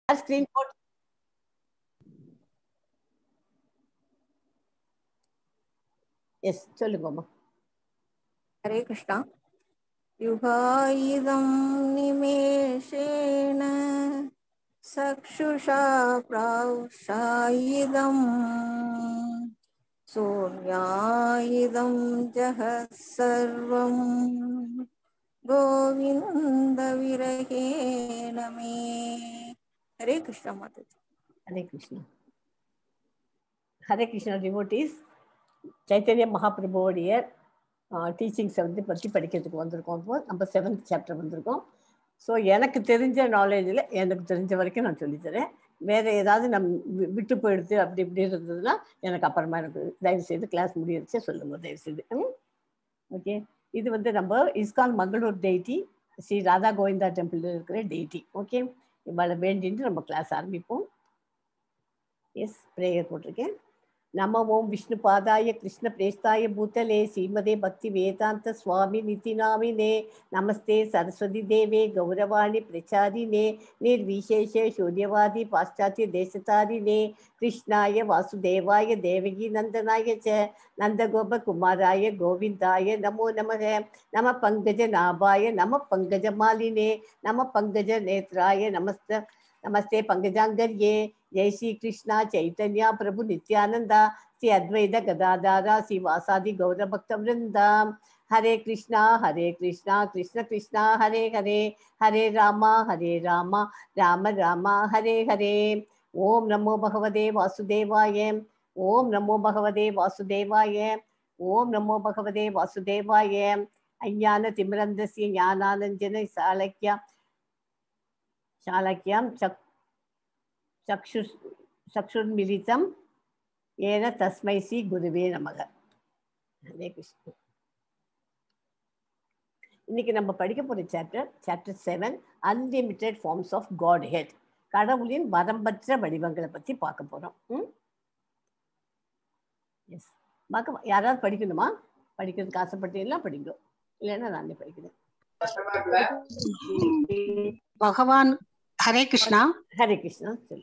Screen boat S சொல்லுங்கம்மா हरे कृष्णा युगायुधं निमेषेण चक्षुषा प्राशायुधम् शून्यायुधं जहः सर्वं गोविन्दविरहेण मे हरे कृष्ण माता ஹரே கிருஷ்ணா ஹரே கிருஷ்ணா டிவோட்டிஸ் சைத்தன்ய மகாபிரபுவோடைய டீச்சிங்ஸை வந்து பற்றி படிக்கிறதுக்கு வந்திருக்கோம் இப்போ நம்ம செவன்த் சாப்டர் வந்திருக்கோம் ஸோ எனக்கு தெரிஞ்ச நாலேஜில் எனக்கு தெரிஞ்ச வரைக்கும் நான் சொல்லித்தரேன் வேறு ஏதாவது நம் வி- விட்டு போயிடுது அப்படி இப்படி இருந்ததுன்னா எனக்கு அப்புறமா எனக்கு தயவு செய்து கிளாஸ் முடியறச்சே சொல்லுங்க தயவு செய்து ஓகே இது வந்து நம்ம இஸ்கான் மங்களூர் டெய்டி ஸ்ரீ ராதா கோவிந்தா டெம்பிளில் இருக்கிற டெய்டி ஓகே இவ்வளோ வேண்டிட்டு நம்ம கிளாஸ் ஆரம்பிப்போம் எஸ் ப்ரேயர் போட்டிருக்கேன் நம ஓம் விஷ்ணு பாதாய கிருஷ்ண பிரேஸ்தாய பூத்தலே ஸ்ரீமதே பக்தி வேதாந்த சுவாமி நிதிநாமினே நமஸ்தே சரஸ்வதி தேவே கௌரவாணி பிரச்சாரினே நிர்விசேஷ சூன்யவாதி பாশ্চাத்ய தேசதாரினே கிருஷ்ணாய வாசுதேவாய தேவகி நந்தனாய ச நந்தகோப குமாராய கோவிந்தாய நமோ நமக நம பங்கஜ நாபாய நம பங்கஜ மாலினே நம பங்கஜ நேத்ராய நமஸ்த நமஸ்தே பங்கஜாங்கர்யே ஜெய் ஸ்ரீ கிருஷ்ணா சைத்தன்யா பிரபு நித்யானந்தா ஸ்ரீ அத்வைத கதாதாரா ஸ்ரீ வாசாதி கௌரபக்த விருந்தா ஹரே கிருஷ்ணா ஹரே கிருஷ்ணா கிருஷ்ண கிருஷ்ணா ஹரே ஹரே ஹரே ராமா ஹரே ராமா ராம ராமா ஹரே ஹரே ஓம் நமோ பகவதே வாசுதேவாய ஓம் நமோ பகவதே வாசுதேவாய ஓம் நமோ பகவதே வாசுதேவாய அஞ்ஞான திமிரந்தசிய ஞானானஞ்சன சாலக்கியா शालक्यां चक् चक्षु चक्षुर्मिलितं येन तस्मै श्री गुरुवे நமக ஹரே கிருஷ்ணா இன்னைக்கு நம்ம படிக்க போற chapter chapter seven unlimited forms of Godhead கடவுளின் வரம்பற்ற வடிவங்களை பத்தி பார்க்க போறோம் ம் எஸ் பார்க்க யாராவது படிக்கணுமா படிக்கிறதுக்கு ஆசைப்பட்டீங்களா படிங்க இல்லைன்னா நானே படிக்கிறேன் பகவான் ஹரே கிருஷ்ணா ஹரே கிருஷ்ணா சொல்லு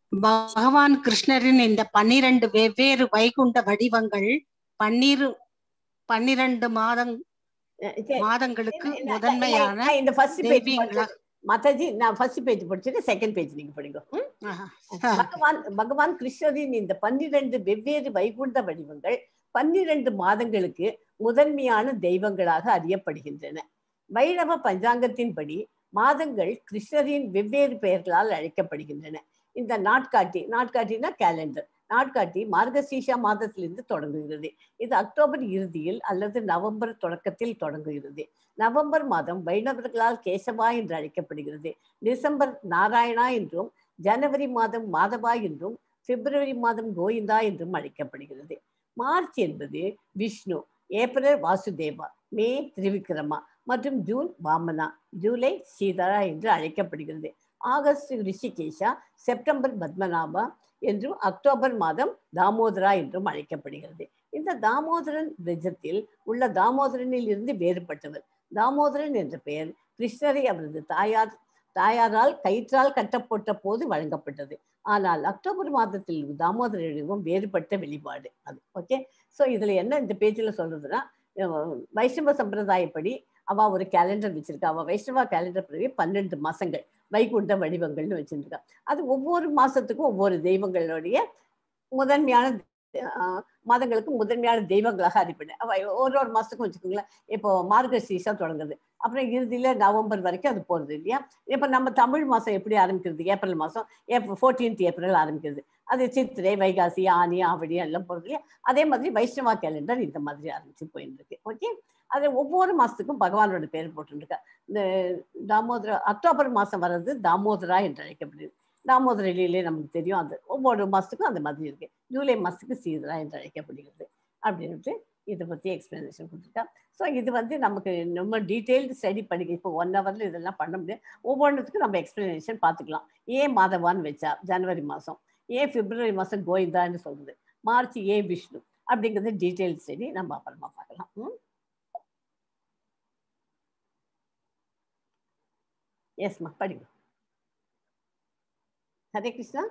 பகவான் கிருஷ்ணரின் இந்த பன்னிரண்டு வெவ்வேறு வைகுண்ட வடிவங்கள் பன்னிரு பன்னிரண்டு மாதங் அஹ் சரி. மாதங்களுக்கு நான்- நான்- முதன்மையான நான் இந்த ஃபர்ஸ்ட் பேஜ் தெய்வீங்களா? மாதாஜி நான் ஃபர்ஸ்ட் பேஜ் படிச்சுட்டு செகண்ட் பேஜ் நீங்க படிங்க ம்? ஆஹா. பகவான் பகவான் கிருஷ்ணரின் இந்த பன்னிரண்டு வெவ்வேறு வைகுண்ட வடிவங்கள் பன்னிரண்டு மாதங்களுக்கு முதன்மையான தெய்வங்களாக அறியப்படுகின்றன வைணவ பஞ்சாங்கத்தின்படி மாதங்கள் கிருஷ்ணரின் வெவ்வேறு பெயர்களால் அழைக்கப்படுகின்றன இந்த நாட்காட்டி நாட்காட்டினா கேலண்டர் நாட்காட்டி மார்கசீஷா மாதத்திலிருந்து தொடங்குகிறது இது அக்டோபர் இறுதியில் அல்லது நவம்பர் தொடக்கத்தில் தொடங்குகிறது நவம்பர் மாதம் வைணவர்களால் கேசவா என்று அழைக்கப்படுகிறது டிசம்பர் நாராயணா என்றும் ஜனவரி மாதம் மாதவா என்றும் பிப்ரவரி மாதம் கோவிந்தா என்றும் அழைக்கப்படுகிறது மார்ச் என்பது விஷ்ணு ஏப்ரல் வாசுதேவா மே திரிவிக்ரமா மற்றும் ஜூன் வாமனா ஜூலை சீதரா என்று அழைக்கப்படுகிறது ஆகஸ்ட் ரிஷிகேஷா செப்டம்பர் பத்மநாபா என்றும் அக்டோபர் மாதம் தாமோதரா என்றும் அழைக்கப்படுகிறது இந்த தாமோதரன் விரஜத்தில் உள்ள தாமோதரனில் இருந்து வேறுபட்டவர் தாமோதரன் என்ற பெயர் கிருஷ்ணரை அவரது தாயார் தாயாரால் கயிற்றால் கட்டப்பட்ட போது வழங்கப்பட்டது ஆனால் அக்டோபர் மாதத்தில் தாமோதரனிடம் வேறுபட்ட வெளிப்பாடு அது ஓகே ஸோ இதுல என்ன இந்த பேஜில் சொல்றதுன்னா அஹ் வைஷ்ணவ சம்பிரதாயப்படி அவ ஒரு கேலண்டர் வச்சிருக்கா அவ வைஷ்ணவ கேலண்டர் படி பன்னெண்டு மாசங்கள் வைகுண்ட வடிவங்கள்னு வச்சிருக்கா அது ஒவ்வொரு மாசத்துக்கும் ஒவ்வொரு தெய்வங்களுடைய முதன்மையான ஆஹ், மாதங்களுக்கு முதன்மையான தெய்வங்களாக அறிப்படு அவ ஒரு ஒரு மாசத்துக்கும் வச்சுக்கோங்களேன் இப்போ மார்கசீஷா தொடங்குது அப்புறம் இறுதியில நவம்பர் வரைக்கும் அது போறது இல்லையா இப்ப நம்ம தமிழ் மாசம் எப்படி ஆரம்பிக்கிறது ஏப்ரல் மாசம் ஏப்ரல் ஃபோர்டீன்த் ஏப்ரல் ஆரம்பிக்கிறது அது சித்திரை வைகாசி ஆனி ஆவடி எல்லாம் போறது இல்லையா அதே மாதிரி வைஷ்ணவா கேலண்டர் இந்த மாதிரி ஆரம்பிச்சு போயிட்டு இருக்கு ஓகே அது ஒவ்வொரு மாசத்துக்கும் பகவானோட பேர் போட்டுருக்கா இந்த தாமோதர அக்டோபர் மாசம் வர்றது தாமோதரா என்று அழைக்கப்படுது தாமோதரிலே நமக்கு தெரியும் அது ஒவ்வொரு மாசத்துக்கும் அந்த மாதிரி இருக்கு ஜூலை மாசத்துக்கு சீதரா என்று அழைக்கப்படுகிறது அப்படின்ட்டு இதை பத்தி எக்ஸ்பிளனேஷன் கொடுத்துருக்கா ஸோ இது வந்து நமக்கு ரொம்ப டீட்டெயில்டு ஸ்டடி படிக்க இப்போ ஒன் ஹவர்ல இதெல்லாம் பண்ண முடியாது ஒவ்வொன்றுத்துக்கும் நம்ம எக்ஸ்பிளனேஷன் பார்த்துக்கலாம் ஏன் மாதவான்னு வச்சா ஜனவரி மாதம் ஏன் பிப்ரவரி மாதம் கோவிந்தான்னு சொல்றது மார்ச் ஏன் விஷ்ணு அப்படிங்கிறது டீட்டெயில் ஸ்டடி நம்ம அப்புறமா பார்க்கலாம் ம் எஸ்மா படிங்க ஹரே கிருஷ்ணா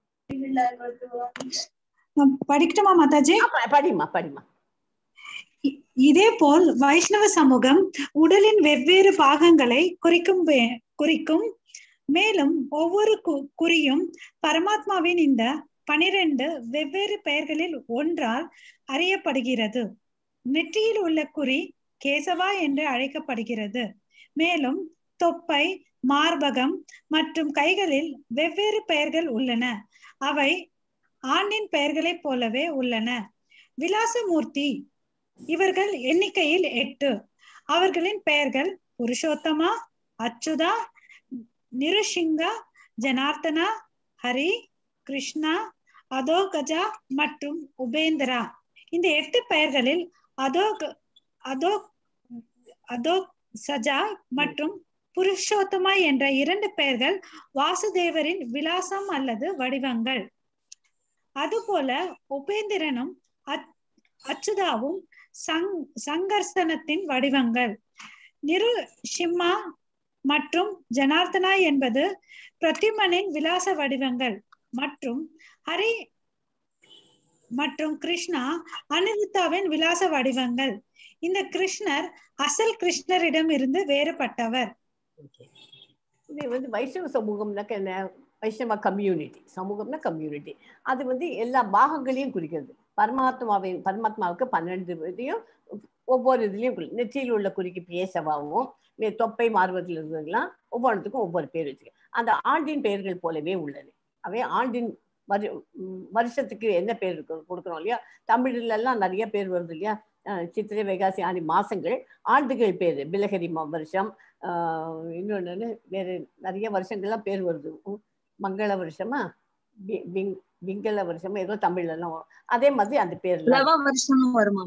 நான் படிக்கட்டுமா மாதாஜி ஆ, ப- படிம்மா படிம்மா இ- இதேபோல் வைஷ்ணவ சமூகம் உடலின் வெவ்வேறு பாகங்களை குறிக்கும் வே- குறிக்கும் மேலும் ஒவ்வொரு கு- குறியும் பரமாத்மாவின் இந்த பனிரெண்டு வெவ்வேறு பெயர்களில் ஒன்றால் அறியப்படுகிறது நெற்றியில் உள்ள குறி கேசவா என்று அழைக்கப்படுகிறது மேலும் தொப்பை மார்பகம் மற்றும் கைகளில் வெவ்வேறு பெயர்கள் உள்ளன அவை ஆணின் பெயர்களைப் போலவே உள்ளன விலாசமூர்த்தி இவர்கள் எண்ணிக்கையில் எட்டு அவர்களின் பெயர்கள் புருஷோத்தமா அச்சுதா நிருஷிங்கா ஜனார்த்தனா ஹரி கிருஷ்ணா அதோகஜா மற்றும் உபேந்திரா இந்த எட்டு பெயர்களில் அதோக் அதோ அதோ சஜா மற்றும் புருஷோத்தமா என்ற இரண்டு பெயர்கள் வாசுதேவரின் விலாசம் அல்லது வடிவங்கள் அதுபோல உபேந்திரனும் அச்- அச்சுதாவும் சங் சங்கர்சனத்தின் வடிவங்கள் நிரு ஷிம்மா மற்றும் ஜனார்த்தனா என்பது பிரத்யுமனின் விலாச வடிவங்கள் மற்றும் ஹரி மற்றும் கிருஷ்ணா அனிருத்தாவின் விலாச வடிவங்கள் இந்த கிருஷ்ணர் அசல் கிருஷ்ணரிடம் இருந்து வேறுபட்டவர் இது வந்து வைஷ்ணவ சமூகம்னாக்க என்ன வைஷ்ணவ கம்யூனிட்டி சமூகம்னா கம்யூனிட்டி அது வந்து எல்லா பாகங்களையும் குறிக்கிறது பரமாத்மாவின் பரமாத்மாவுக்கு பன்னெண்டு இதையும் ஒவ்வொரு இதுலையும் குறி- நெற்றியில் உள்ள குறிக்கு பேசவாகவும் மே- தொப்பை மார்பத்தில் இருந்ததுலாம் ஒவ்வொன்றுத்துக்கும் ஒவ்வொரு பேர் வச்சுக்க அந்த ஆண்டின் பெயர்கள் போலவே உள்ளது அவை ஆண்டின் வரு ம், வருஷத்துக்கு என்ன பேர் இருக்கு கொடுக்குறோம் இல்லையா தமிழ்ல எல்லாம் நிறைய பேர் வருது இல்லையா அஹ் சித்திரை வைகாசி ஆடி மாசங்கள் ஆண்டுகள் பேர் பிலகரி ம- வருஷம் ஆஹ் இன்னொன்னு வேற நிறைய வருஷங்கள்லாம் பேர் வருது உம், மங்கள வருஷமா பி- பிங்- பிங்கள வருஷமா ஏதோ தமிழ்ல எல்லாம் வரும் அதே மாதிரி அந்த பேர்ல பிளவ வருஷமும் வருமா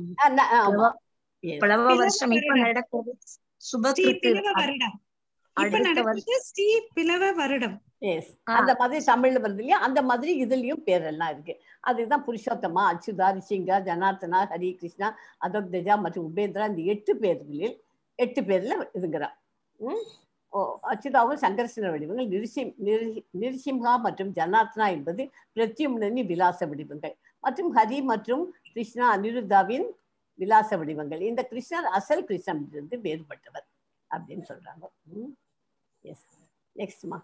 Yes. பிளவ வருஷம் இப்ப நடக்கிறது ஸ்ரீ சுபகிருத்து பிளவ வருடம் இப்ப அடுத்த வருஷம் நடக்கிறது ஸ்ரீ பிளவ வருடம் எஸ் ஆ. அந்த மாதிரி தமிழ்ல வருது இல்லையா அந்த மாதிரி இதுலயும் பேரெல்லாம் இருக்கு அதுதான் புருஷோத்தமா அச்சுதா ரிஷிங்கா ஜனார்த்தனா ஹரி கிருஷ்ணா அதோக்தஜா மற்றும் உபேந்திரா இந்த எட்டு பேர்களில் எட்டு பேர்ல இதுங்கிறா ம்? ஓ அச்சுதாவும் சங்கர்ஷன வடிவங்கள் நிருசிம் நிரு- நிருசிம்ஹா மற்றும் ஜனார்த்தனா என்பது பிரத்யும்னி விலாச வடிவங்கள் மற்றும் ஹரி மற்றும் கிருஷ்ணா அனிருத்தாவின் விலாச வடிவங்கள் இந்த கிருஷ்ணர் அசல் கிருஷ்ணனிலிருந்து வேறுபட்டவர் அப்படின்னு சொல்றாங்க எஸ் நெக்ஸ்ட்மா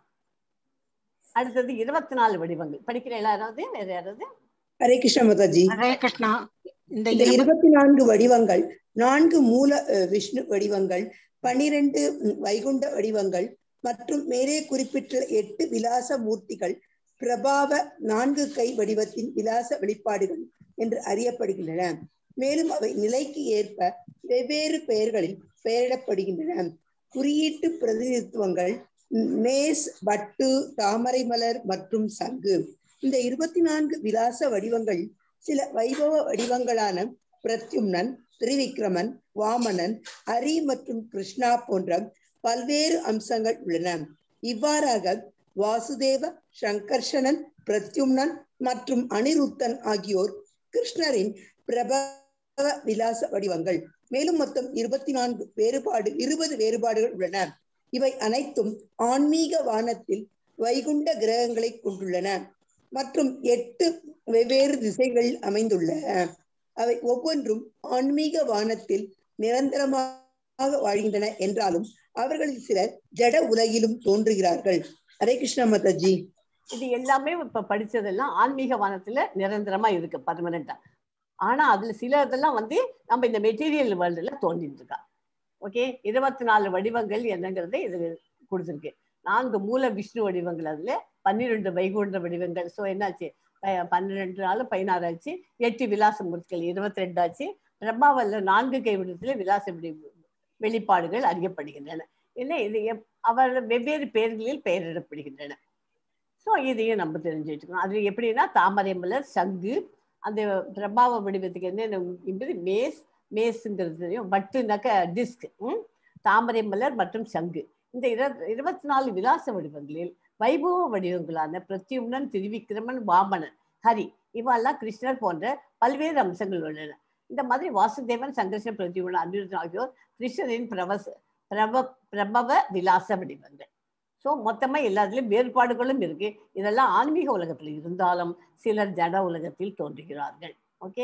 அடுத்தது இருபத்தி நாலு வடிவங்கள் படிக்கிற யாராவது வேற யாராவது ஹரே கிருஷ்ண மாதாஜி ஹரே கிருஷ்ணா இந்த இந்த இருபத்தி இருபத்தி நான்கு வடிவங்கள் நான்கு மூல அஹ், விஷ்ணு வடிவங்கள் பனிரெண்டு ம், வைகுண்ட வடிவங்கள் மற்றும் மேலே குறிப்பிட்ட எட்டு விலாச மூர்த்திகள் பிரபாவ நான்கு கை வடிவத்தின் விலாச வெளிப்பாடுகள் என்று அறியப்படுகின்றன மேலும் அவை நிலைக்கு ஏற்ப வெவ்வேறு பெயர்களில் பெயரிடப்படுகின்றன குறியீட்டு பிரதிநிதித்துவங்கள் ம், மேஸ் பட்டு தாமரை மலர் மற்றும் சங்கு இந்த இருபத்தி நான்கு விலாச வடிவங்கள் சில வைபவ வடிவங்களான பிரத்யும்னன் திரிவிக்ரமன் வாமனன் ஹரி மற்றும் கிருஷ்ணா போன்ற பல்வேறு அம்சங்கள் உள்ளன இவ்வாறாக வாசுதேவ சங்கர்ஷணன் பிரத்யும்னன் மற்றும் அனிருத்தன் ஆகியோர் கிருஷ்ணரின் பிரபவ விலாச வடிவங்கள் மேலும் மொத்தம் இருபத்தி நான்கு வேறுபாடு இருபது வேறுபாடுகள் உள்ளன இவை அனைத்தும் ஆன்மீக வானத்தில் வைகுண்ட கிரகங்களை கொண்டுள்ளன மற்றும் எட்டு வெவ்வேறு திசைகளில் அமைந்துள்ளன அவை ஒவ்வொன்றும் ஆன்மீக வானத்தில் நிரந்தரமாக வாழ்கின்றன என்றாலும் அவர்களில் சிலர் ஜட உலகிலும் தோன்றுகிறார்கள் ஹரே கிருஷ்ண மாதாஜி இது எல்லாமே இப்ப படிச்சதெல்லாம் ஆன்மீக வானத்துல நிரந்தரமா இருக்கு பர்மனண்டா ஆனா அதுல சில இதெல்லாம் வந்து நம்ம இந்த மெட்டீரியல் வேர்ல்டுல தோன்றிட்டு இருக்கா ஓகே இருபத்தி நாலு வடிவங்கள் என்னங்கிறத இது கொடுத்துருக்கு நான்கு மூல விஷ்ணு வடிவங்கள் அதுல பன்னிரெண்டு வைகுண்ட வடிவங்கள் ஸோ என்னாச்சு ப- பன்னிரெண்டு நாள் பதினாறு ஆச்சு எட்டு விலாச மூர்த்திகள் இருபத்தி ரெண்டு ஆச்சு பிரம்மாவல்ல நான்கு கை விடத்துல விலாச வெடி வெளிப்பாடுகள் அறியப்படுகின்றன என்ன இது எப்- அவர் வெவ்வேறு பெயர்களில் பெயரிடப்படுகின்றன ஸோ இதையும் நம்ம தெரிஞ்சு வச்சுக்கணும் அது எப்படின்னா தாமரை மலர் சங்கு அந்த பிரபாவ வடிவத்துக்கு என்ன என்பது மேஸ் மேஸுங்கிறது வட்டுனாக்க டிஸ்க் தாமரை மலர் மற்றும் சங்கு இந்த இர இருபத்தி நாலு விலாச வடிவங்களில் வைபவ வடிவங்களான பிரத்யும்னன் திரிவிக்ரமன் வாமனன் ஹரி இவெல்லாம் கிருஷ்ணர் போன்ற பல்வேறு அம்சங்கள் உள்ளன இந்த மாதிரி வாசுதேவன் சங்கர்ஷன் பிரத்யும்னன் அனிருத்தன் ஆகியோர் கிருஷ்ணரின் பிரவச பிரப பிரபவ விலாச வடிவங்கள் ஸோ மொத்தமா எல்லாத்துலயும் வேறுபாடுகளும் இருக்கு இதெல்லாம் ஆன்மீக உலகத்துல இருந்தாலும் சிலர் ஜட உலகத்தில் தோன்றுகிறார்கள் ஓகே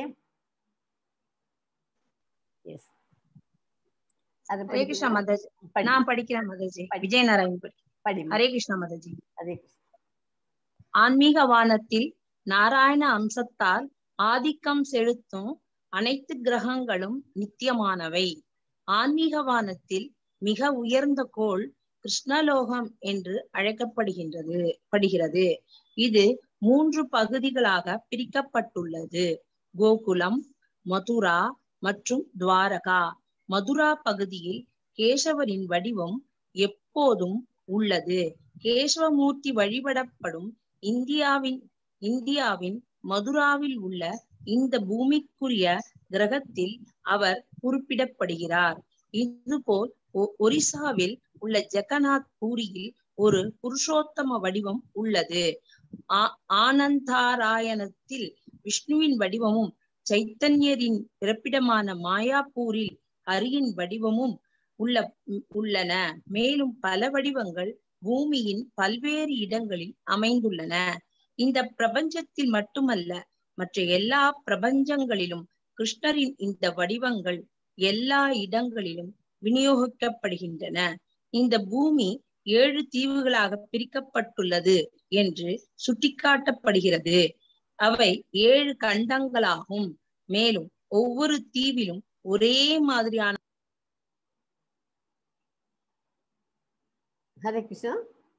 எஸ் அதை ஹரே கிருஷ்ணா படிக்கிறீங்களா? மாதாஜி படி நான் படிக்கிறேன் மாதாஜி படி. விஜயநாராயண் படி படி ஹரே கிருஷ்ணா மாதாஜி அதே ஆன்மீக வானத்தில் நாராயண அம்சத்தால் ஆதிக்கம் செலுத்தும் அனைத்து கிரகங்களும் நித்தியமானவை ஆன்மீக வானத்தில் மிக உயர்ந்த கோள் கிருஷ்ணலோகம் என்று அழைக்கப்படுகின்றது படுகிறது இது மூன்று பகுதிகளாக பிரிக்கப்பட்டுள்ளது கோகுலம் மதுரா மற்றும் துவாரகா மதுரா பகுதியில் கேசவரின் வடிவம் எப்போதும் உள்ளது கேசவமூர்த்தி வழிபடப்படும் இந்தியாவின் இந்தியாவின் மதுராவில் உள்ள இந்த பூமிக்குரிய கிரகத்தில் அவர் குறிப்பிடப்படுகிறார் இதுபோல் ஒ- ஒரிசாவில் உள்ள ஜெகநாத் பூரியில் ஒரு புருஷோத்தம வடிவம் உள்ளது ஆ- ஆனந்தாராயணத்தில் விஷ்ணுவின் வடிவமும் சைத்தன்யரின் பிறப்பிடமான மாயாப்பூரில் ஹரியின் வடிவமும் உள்ள உள்ளன மேலும் பல வடிவங்கள் பூமியின் பல்வேறு இடங்களில் அமைந்துள்ளன இந்த பிரபஞ்சத்தில் மட்டுமல்ல மற்ற எல்லா பிரபஞ்சங்களிலும் கிருஷ்ணரின் இந்த வடிவங்கள் எல்லா இடங்களிலும் விநியோகிக்கப்படுகின்றன இந்த பூமி ஏழு தீவுகளாக பிரிக்கப்பட்டுள்ளது என்று சுட்டிக்காட்டப்படுகிறது அவை ஏழு கண்டங்களாகும் மேலும் ஒவ்வொரு தீவிலும் ஒரே மாதிரியான ஹரே கிருஷ்ணா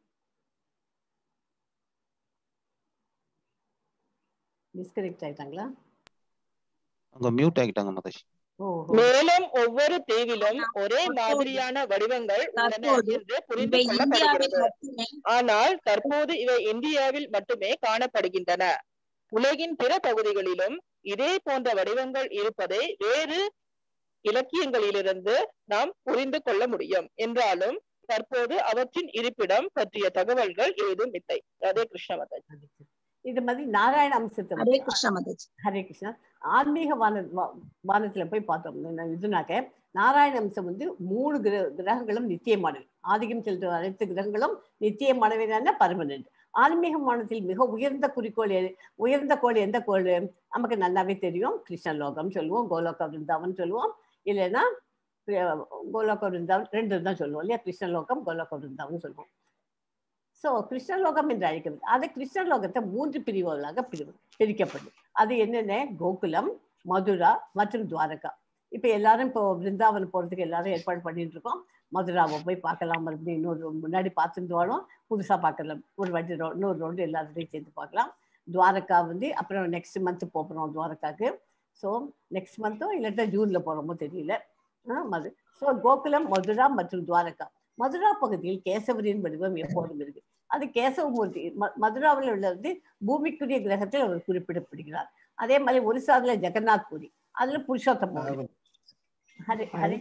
டிஸ்கனெக்ட் ஆயிட்டாங்களா அவங்க மியூட் ஆகிட்டாங்க மாதாஜி ஓ மேலும் ஒவ்வொரு தீவிலும் ஒரே மாதிரியான வடிவங்கள் உள்ளன தற்போது என்று புரிந்து இவை இந்தியாவில் கொள்ளப்படுகிறது மட்டுமே ஆனால் தற்போது இவை இந்தியாவில் மட்டுமே காணப்படுகின்றன உலகின் பிற பகுதிகளிலும் இதே போன்ற வடிவங்கள் இருப்பதை வேறு இலக்கியங்களிலிருந்து நாம் புரிந்து கொள்ள முடியும் என்றாலும் தற்போது அவற்றின் இருப்பிடம் பற்றிய தகவல்கள் ஏதும் இல்லை அதே கிருஷ்ணவதன் இது மாதிரி நாராயண அம்சத்தை ஹரே கிருஷ்ணா மாதாஜி ஹரே கிருஷ்ணா ஆன்மீக வான வா- வானத்துல போய் பார்த்தோம் ந- இதுனாக்க நாராயண அம்சம் வந்து மூணு கிர கிரகங்களும் நித்தியமானவை ஆதிக்கம் செலுத்தும் அனைத்து கிரகங்களும் நித்தியமானவைதான பர்மனன்ட் ஆன்மீக வானத்தில் மிக உயர்ந்த குறிக்கோள் எது? உயர்ந்த கோள் எந்த கோள் நமக்கு நல்லாவே தெரியும் கிருஷ்ணலோகம் சொல்லுவோம் கோலோக விருந்தாவன் சொல்லுவோம் இல்லைன்னா அஹ், கோலோக விருந்தாவன் ரெண்டு தான் சொல்லுவோம் இல்லையா கிருஷ்ணலோகம் கோலோக விருந்தாவன் சொல்லுவோம் ஸோ கிருஷ்ணலோகம் என்று அழைக்கிறது அது கிருஷ்ணலோகத்தை மூன்று பிரிவுகளாக பிரிவு பிரிக்கப்படுது அது என்னென்ன கோகுலம் மதுரா மற்றும் துவாரகா இப்போ எல்லாரும் இப்போ பிருந்தாவனம் போகிறதுக்கு எல்லாரும் ஏற்பாடு பண்ணிட்டு இருக்கோம் மதுராவை போய் பார்க்கலாம் மறுபடியும் இன்னொரு முன்னாடி பார்த்துட்டு வரோம் புதுசாக பார்க்கலாம் ஒரு வாட்டி ரோ இன்னொரு ரவுண்டு எல்லாத்தையும் சேர்த்து பார்க்கலாம் துவாரகா வந்து அப்புறம் நெக்ஸ்ட் மந்த் போகிறோம் துவாரகாக்கு ஸோ நெக்ஸ்ட் மந்த்தோ இல்லாட்டா ஜூனில் போகிறோமோ தெரியல ஆ, மது ஸோ கோகுலம் மதுரா மற்றும் துவாரகா மதுரா பகுதியில் கேசவரின் வடிவம் எப்போதும் இருக்கு அது கேசவமூர்த்தி ம- மதுராவில் உள்ள வந்து பூமிக்குரிய கிரகத்தில் அவர் குறிப்பிடப்படுகிறார் அதே மாதிரி ஒரிசாவில் ஜெகநாத் புரி அதுல புருஷோத்தம ஹரி ஹரி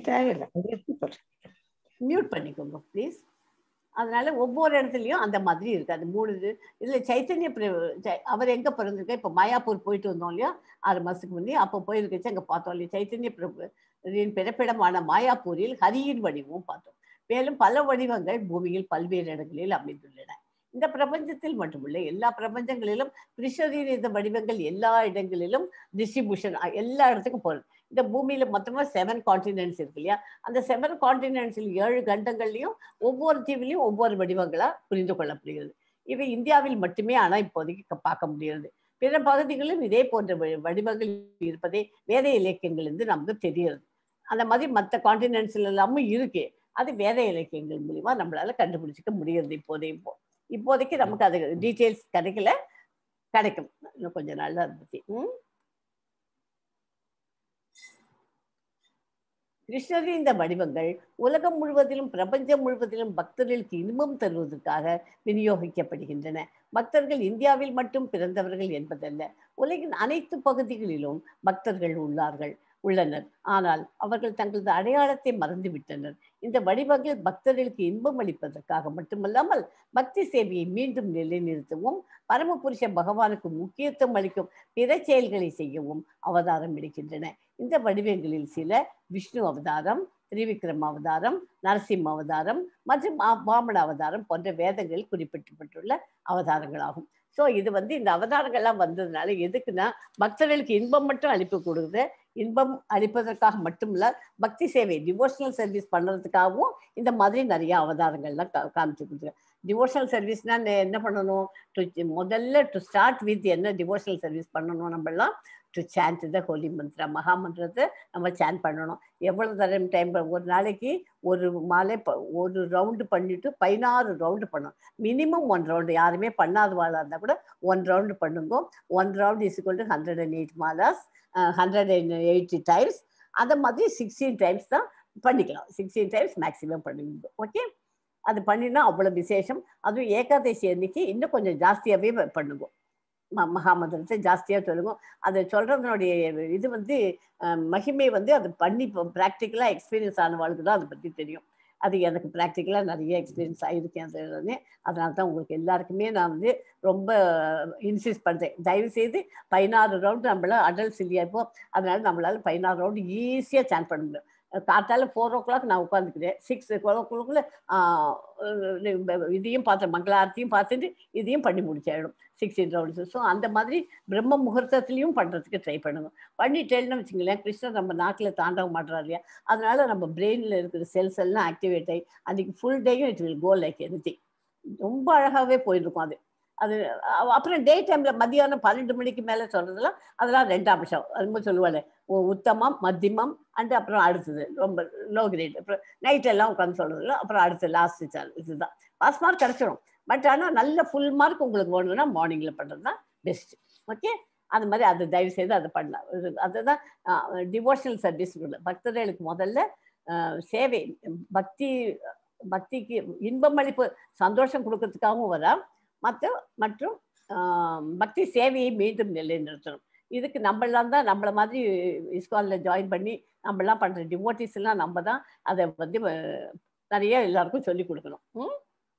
மியூட் பண்ணிக்கோங்க ப்ளீஸ் அதனால ஒவ்வொரு இடத்துலயும் அந்த மாதிரி இருக்கு அது மூணு இது இதுல சைத்தன்ய பிர- சை- அவர் எங்க பிறந்திருக்க இப்ப மாயாப்பூர் போயிட்டு வந்தோம் இல்லையா ஆறு மாசத்துக்கு முன்னே அப்போ போயிருக்கச்சு அங்க பார்த்தோம் இல்லையா சைத்தன்ய பிரபு இதின் பிறப்பிடமான மாயாப்பூரில் ஹரியின் வடிவமும் பார்த்தோம் மேலும் பல வடிவங்கள் பூமியில் பல்வேறு இடங்களில் அமைந்துள்ளன இந்த பிரபஞ்சத்தில் மட்டுமல்ல எல்லா பிரபஞ்சங்களிலும் கிருஷ்ணரின் இந்த வடிவங்கள் எல்லா இடங்களிலும் டிஸ்ட்ரிபியூஷன் எல்லா இடத்துக்கும் போகுது இந்த பூமியில மொத்தமா செவன் காண்டினென்ட்ஸ் இருக்கு இல்லையா அந்த செவன் காண்டினென்ட்ஸில் ஏழு கண்டங்கள்லையும் ஒவ்வொரு தீவிலையும் ஒவ்வொரு வடிவங்களா புரிந்து கொள்ளப்படுகிறது இவை இந்தியாவில் மட்டுமே ஆனா இப்போதைக்கு க- பார்க்க முடிகிறது பிற பகுதிகளிலும் இதே போன்ற வ- வடிவங்கள் இருப்பதை வேத இலக்கியங்களிலிருந்து நமக்கு தெரிகிறது அந்த மாதிரி மற்ற காண்டினென்ட்ஸ்ல எல்லாமும் இருக்கு அது வேத இலக்கியங்கள் மூலியமா நம்மளால கண்டுபிடிச்சிக்க முடியுது இப்போதே இப்போ இப்போதைக்கு நமக்கு அது டீட்டெயில்ஸ் கிடைக்கல கிடைக்கும் இன்னும் கொஞ்ச நாள்ல அதை பத்தி ம் கிருஷ்ணரின் இந்த வடிவங்கள் உலகம் முழுவதிலும் பிரபஞ்சம் முழுவதிலும் பக்தர்களுக்கு இன்பம் தருவதற்காக விநியோகிக்கப்படுகின்றன பக்தர்கள் இந்தியாவில் மட்டும் பிறந்தவர்கள் என்பதல்ல உலகின் அனைத்து பகுதிகளிலும் பக்தர்கள் உள்ளார்கள் உள்ளனர் ஆனால் அவர்கள் தங்களது அடையாளத்தை மறந்துவிட்டனர் இந்த வடிவங்கள் பக்தர்களுக்கு இன்பம் அளிப்பதற்காக மட்டுமல்லாமல் பக்தி சேவையை மீண்டும் நிலைநிறுத்தவும் பரமபுருஷ பகவானுக்கு முக்கியத்துவம் அளிக்கும் பிற செயல்களை செய்யவும் அவதாரம் எடுக்கின்றன இந்த வடிவங்களில் சில விஷ்ணு அவதாரம் திரிவிக்ரம அவதாரம் நரசிம்ம அவதாரம் மற்றும் வா- வாமன அவதாரம் போன்ற வேதங்களில் குறிப்பிடப்பட்டுள்ள அவதாரங்களாகும் ஸோ இது வந்து இந்த அவதாரங்கள்லாம் வந்ததுனால எதுக்குன்னா பக்தர்களுக்கு இன்பம் மட்டும் அளிப்பு கொடுக்குது இன்பம் அளிப்பதற்காக மட்டுமில்ல பக்தி சேவை டிவோஷனல் சர்வீஸ் பண்ணுறதுக்காகவும் இந்த மாதிரி நிறைய அவதாரங்கள்லாம் கா காமிச்சு கொடுத்துருக்காங்க டிவோஷனல் சர்வீஸ்னா என்ன பண்ணணும் to முதல்ல டு ஸ்டார்ட் வித் என்ன டிவோஷனல் சர்வீஸ் பண்ணணும் நம்மலாம் to chant the holy mantra மகா மந்திரத்தை நம்ம சாண்ட் பண்ணணும் எவ்வளவு தரம் டைம் ஒரு நாளைக்கு ஒரு மாலை ப- ஒரு ரவுண்டு பண்ணிட்டு பதினாறு ரவுண்டு பண்ணணும் மினிமம் ஒன் ரவுண்டு யாருமே பண்ணாதவாளாக இருந்தால் கூட ஒன் ரவுண்டு பண்ணுங்க one round is two hundred and eight மாலாஸ் ஹண்ட்ரட் அண்ட் எயிட்டி டைம்ஸ் அந்த மாதிரி சிக்ஸ்டீன் டைம்ஸ் தான் பண்ணிக்கலாம் சிக்ஸ்டீன் டைம்ஸ் மேக்ஸிமம் பண்ணுவீங்க ஓகே அது பண்ணினா அவ்வளோ விசேஷம் அதுவும் ஏகாதசி அன்னைக்கு இன்னும் கொஞ்சம் ஜாஸ்தியாகவே பண்ணுங்க ம- மகாமந்திரத்தை ஜாஸ்தியாக சொல்லுங்க அதை சொல்றதனுடைய இது வந்து அஹ், மகிமை வந்து அது பண்ணி ப்ராக்டிக்கலாக எக்ஸ்பீரியன்ஸ் ஆனவாளுக்கு தான் அதை பற்றி தெரியும் அது எனக்கு ப்ராக்டிக்கலாக நிறைய எக்ஸ்பீரியன்ஸ் ஆகிருக்கேன் அது அதனால தான் உங்களுக்கு எல்லாருக்குமே நான் வந்து ரொம்ப இன்சிஸ்ட் பண்ணுறேன் தயவு செய்து பதினாறு ரவுண்டு நம்மள அடல்ட்ஸ் இல்லையா இப்போ அதனால நம்மளால பதினாறு ரவுண்டு ஈஸியாக சான் பண்ண முடியும் காத்தால ஃபோர் ஓ கிளாக் நான் உட்காந்துக்கிறேன் சிக்ஸ் ஓ இதையும் பார்த்து மங்களாரத்தையும் பார்த்துட்டு இதையும் பண்ணி முடிச்சாயிடும் சிக்ஸ்டீன் ரவுண்ட்ஸ் ஸோ அந்த மாதிரி பிரம்ம முகூர்த்தத்துலையும் பண்ணுறதுக்கு ட்ரை பண்ணுங்க பண்ணிட்டேன்னு வச்சுங்களேன் கிருஷ்ணர் நம்ம நாட்டில் தாண்டவ மாட்டுறாரு இல்லையா அதனால நம்ம பிரெயினில் இருக்கிற செல்ஸ் எல்லாம் ஆக்டிவேட் ஆகி அன்றைக்கி ஃபுல் டேயும் it will go like any ரொம்ப அழகாகவே போயிருக்கும் அது அது அ- அப்புறம் டே டைமில் மதியானம் பன்னெண்டு மணிக்கு மேலே சொல்கிறதுலாம் அதெல்லாம் ரெண்டாம் விஷயம் அது சொல்லுவாள் உத்தமம் மத்தியமம் அண்ட் அப்புறம் அடுத்தது ரொம்ப லோ கிரேட் அப்புறம் நைட் எல்லாம் உட்காந்து சொல்கிறதுல அப்புறம் அடுத்து லாஸ்ட் இதுதான் பாஸ் மார்க் கிடச்சிடும் பட் ஆனால் நல்ல ஃபுல் மார்க் உங்களுக்கு வேணும்னா மார்னிங்கில் பண்ணுறது தான் பெஸ்ட் ஓகே அது மாதிரி அது தயவு செய்து அதை பண்ணலாம் இது- அதுதான் டிவோஷனல் சர்வீஸ் பக்தர்களுக்கு முதல்ல அஹ், சேவை பக்தி பக்திக்கு இன்பம் அளிப்பு சந்தோஷம் கொடுக்கறதுக்காகவும் வரா மற்ற மற்றும் ஆஹ், பக்தி சேவையை மீண்டும் நிலைநிறுத்தணும் இதுக்கு நம்மளாம் தான் நம்மள மாதிரி இஸ்கானில் ஜாயின் பண்ணி நம்மளாம் பண்ணுற டிவோட்டிஸ் எல்லாம் நம்ம தான் அதை வந்து அஹ், நிறைய எல்லாருக்கும் சொல்லி கொடுக்கணும் ம்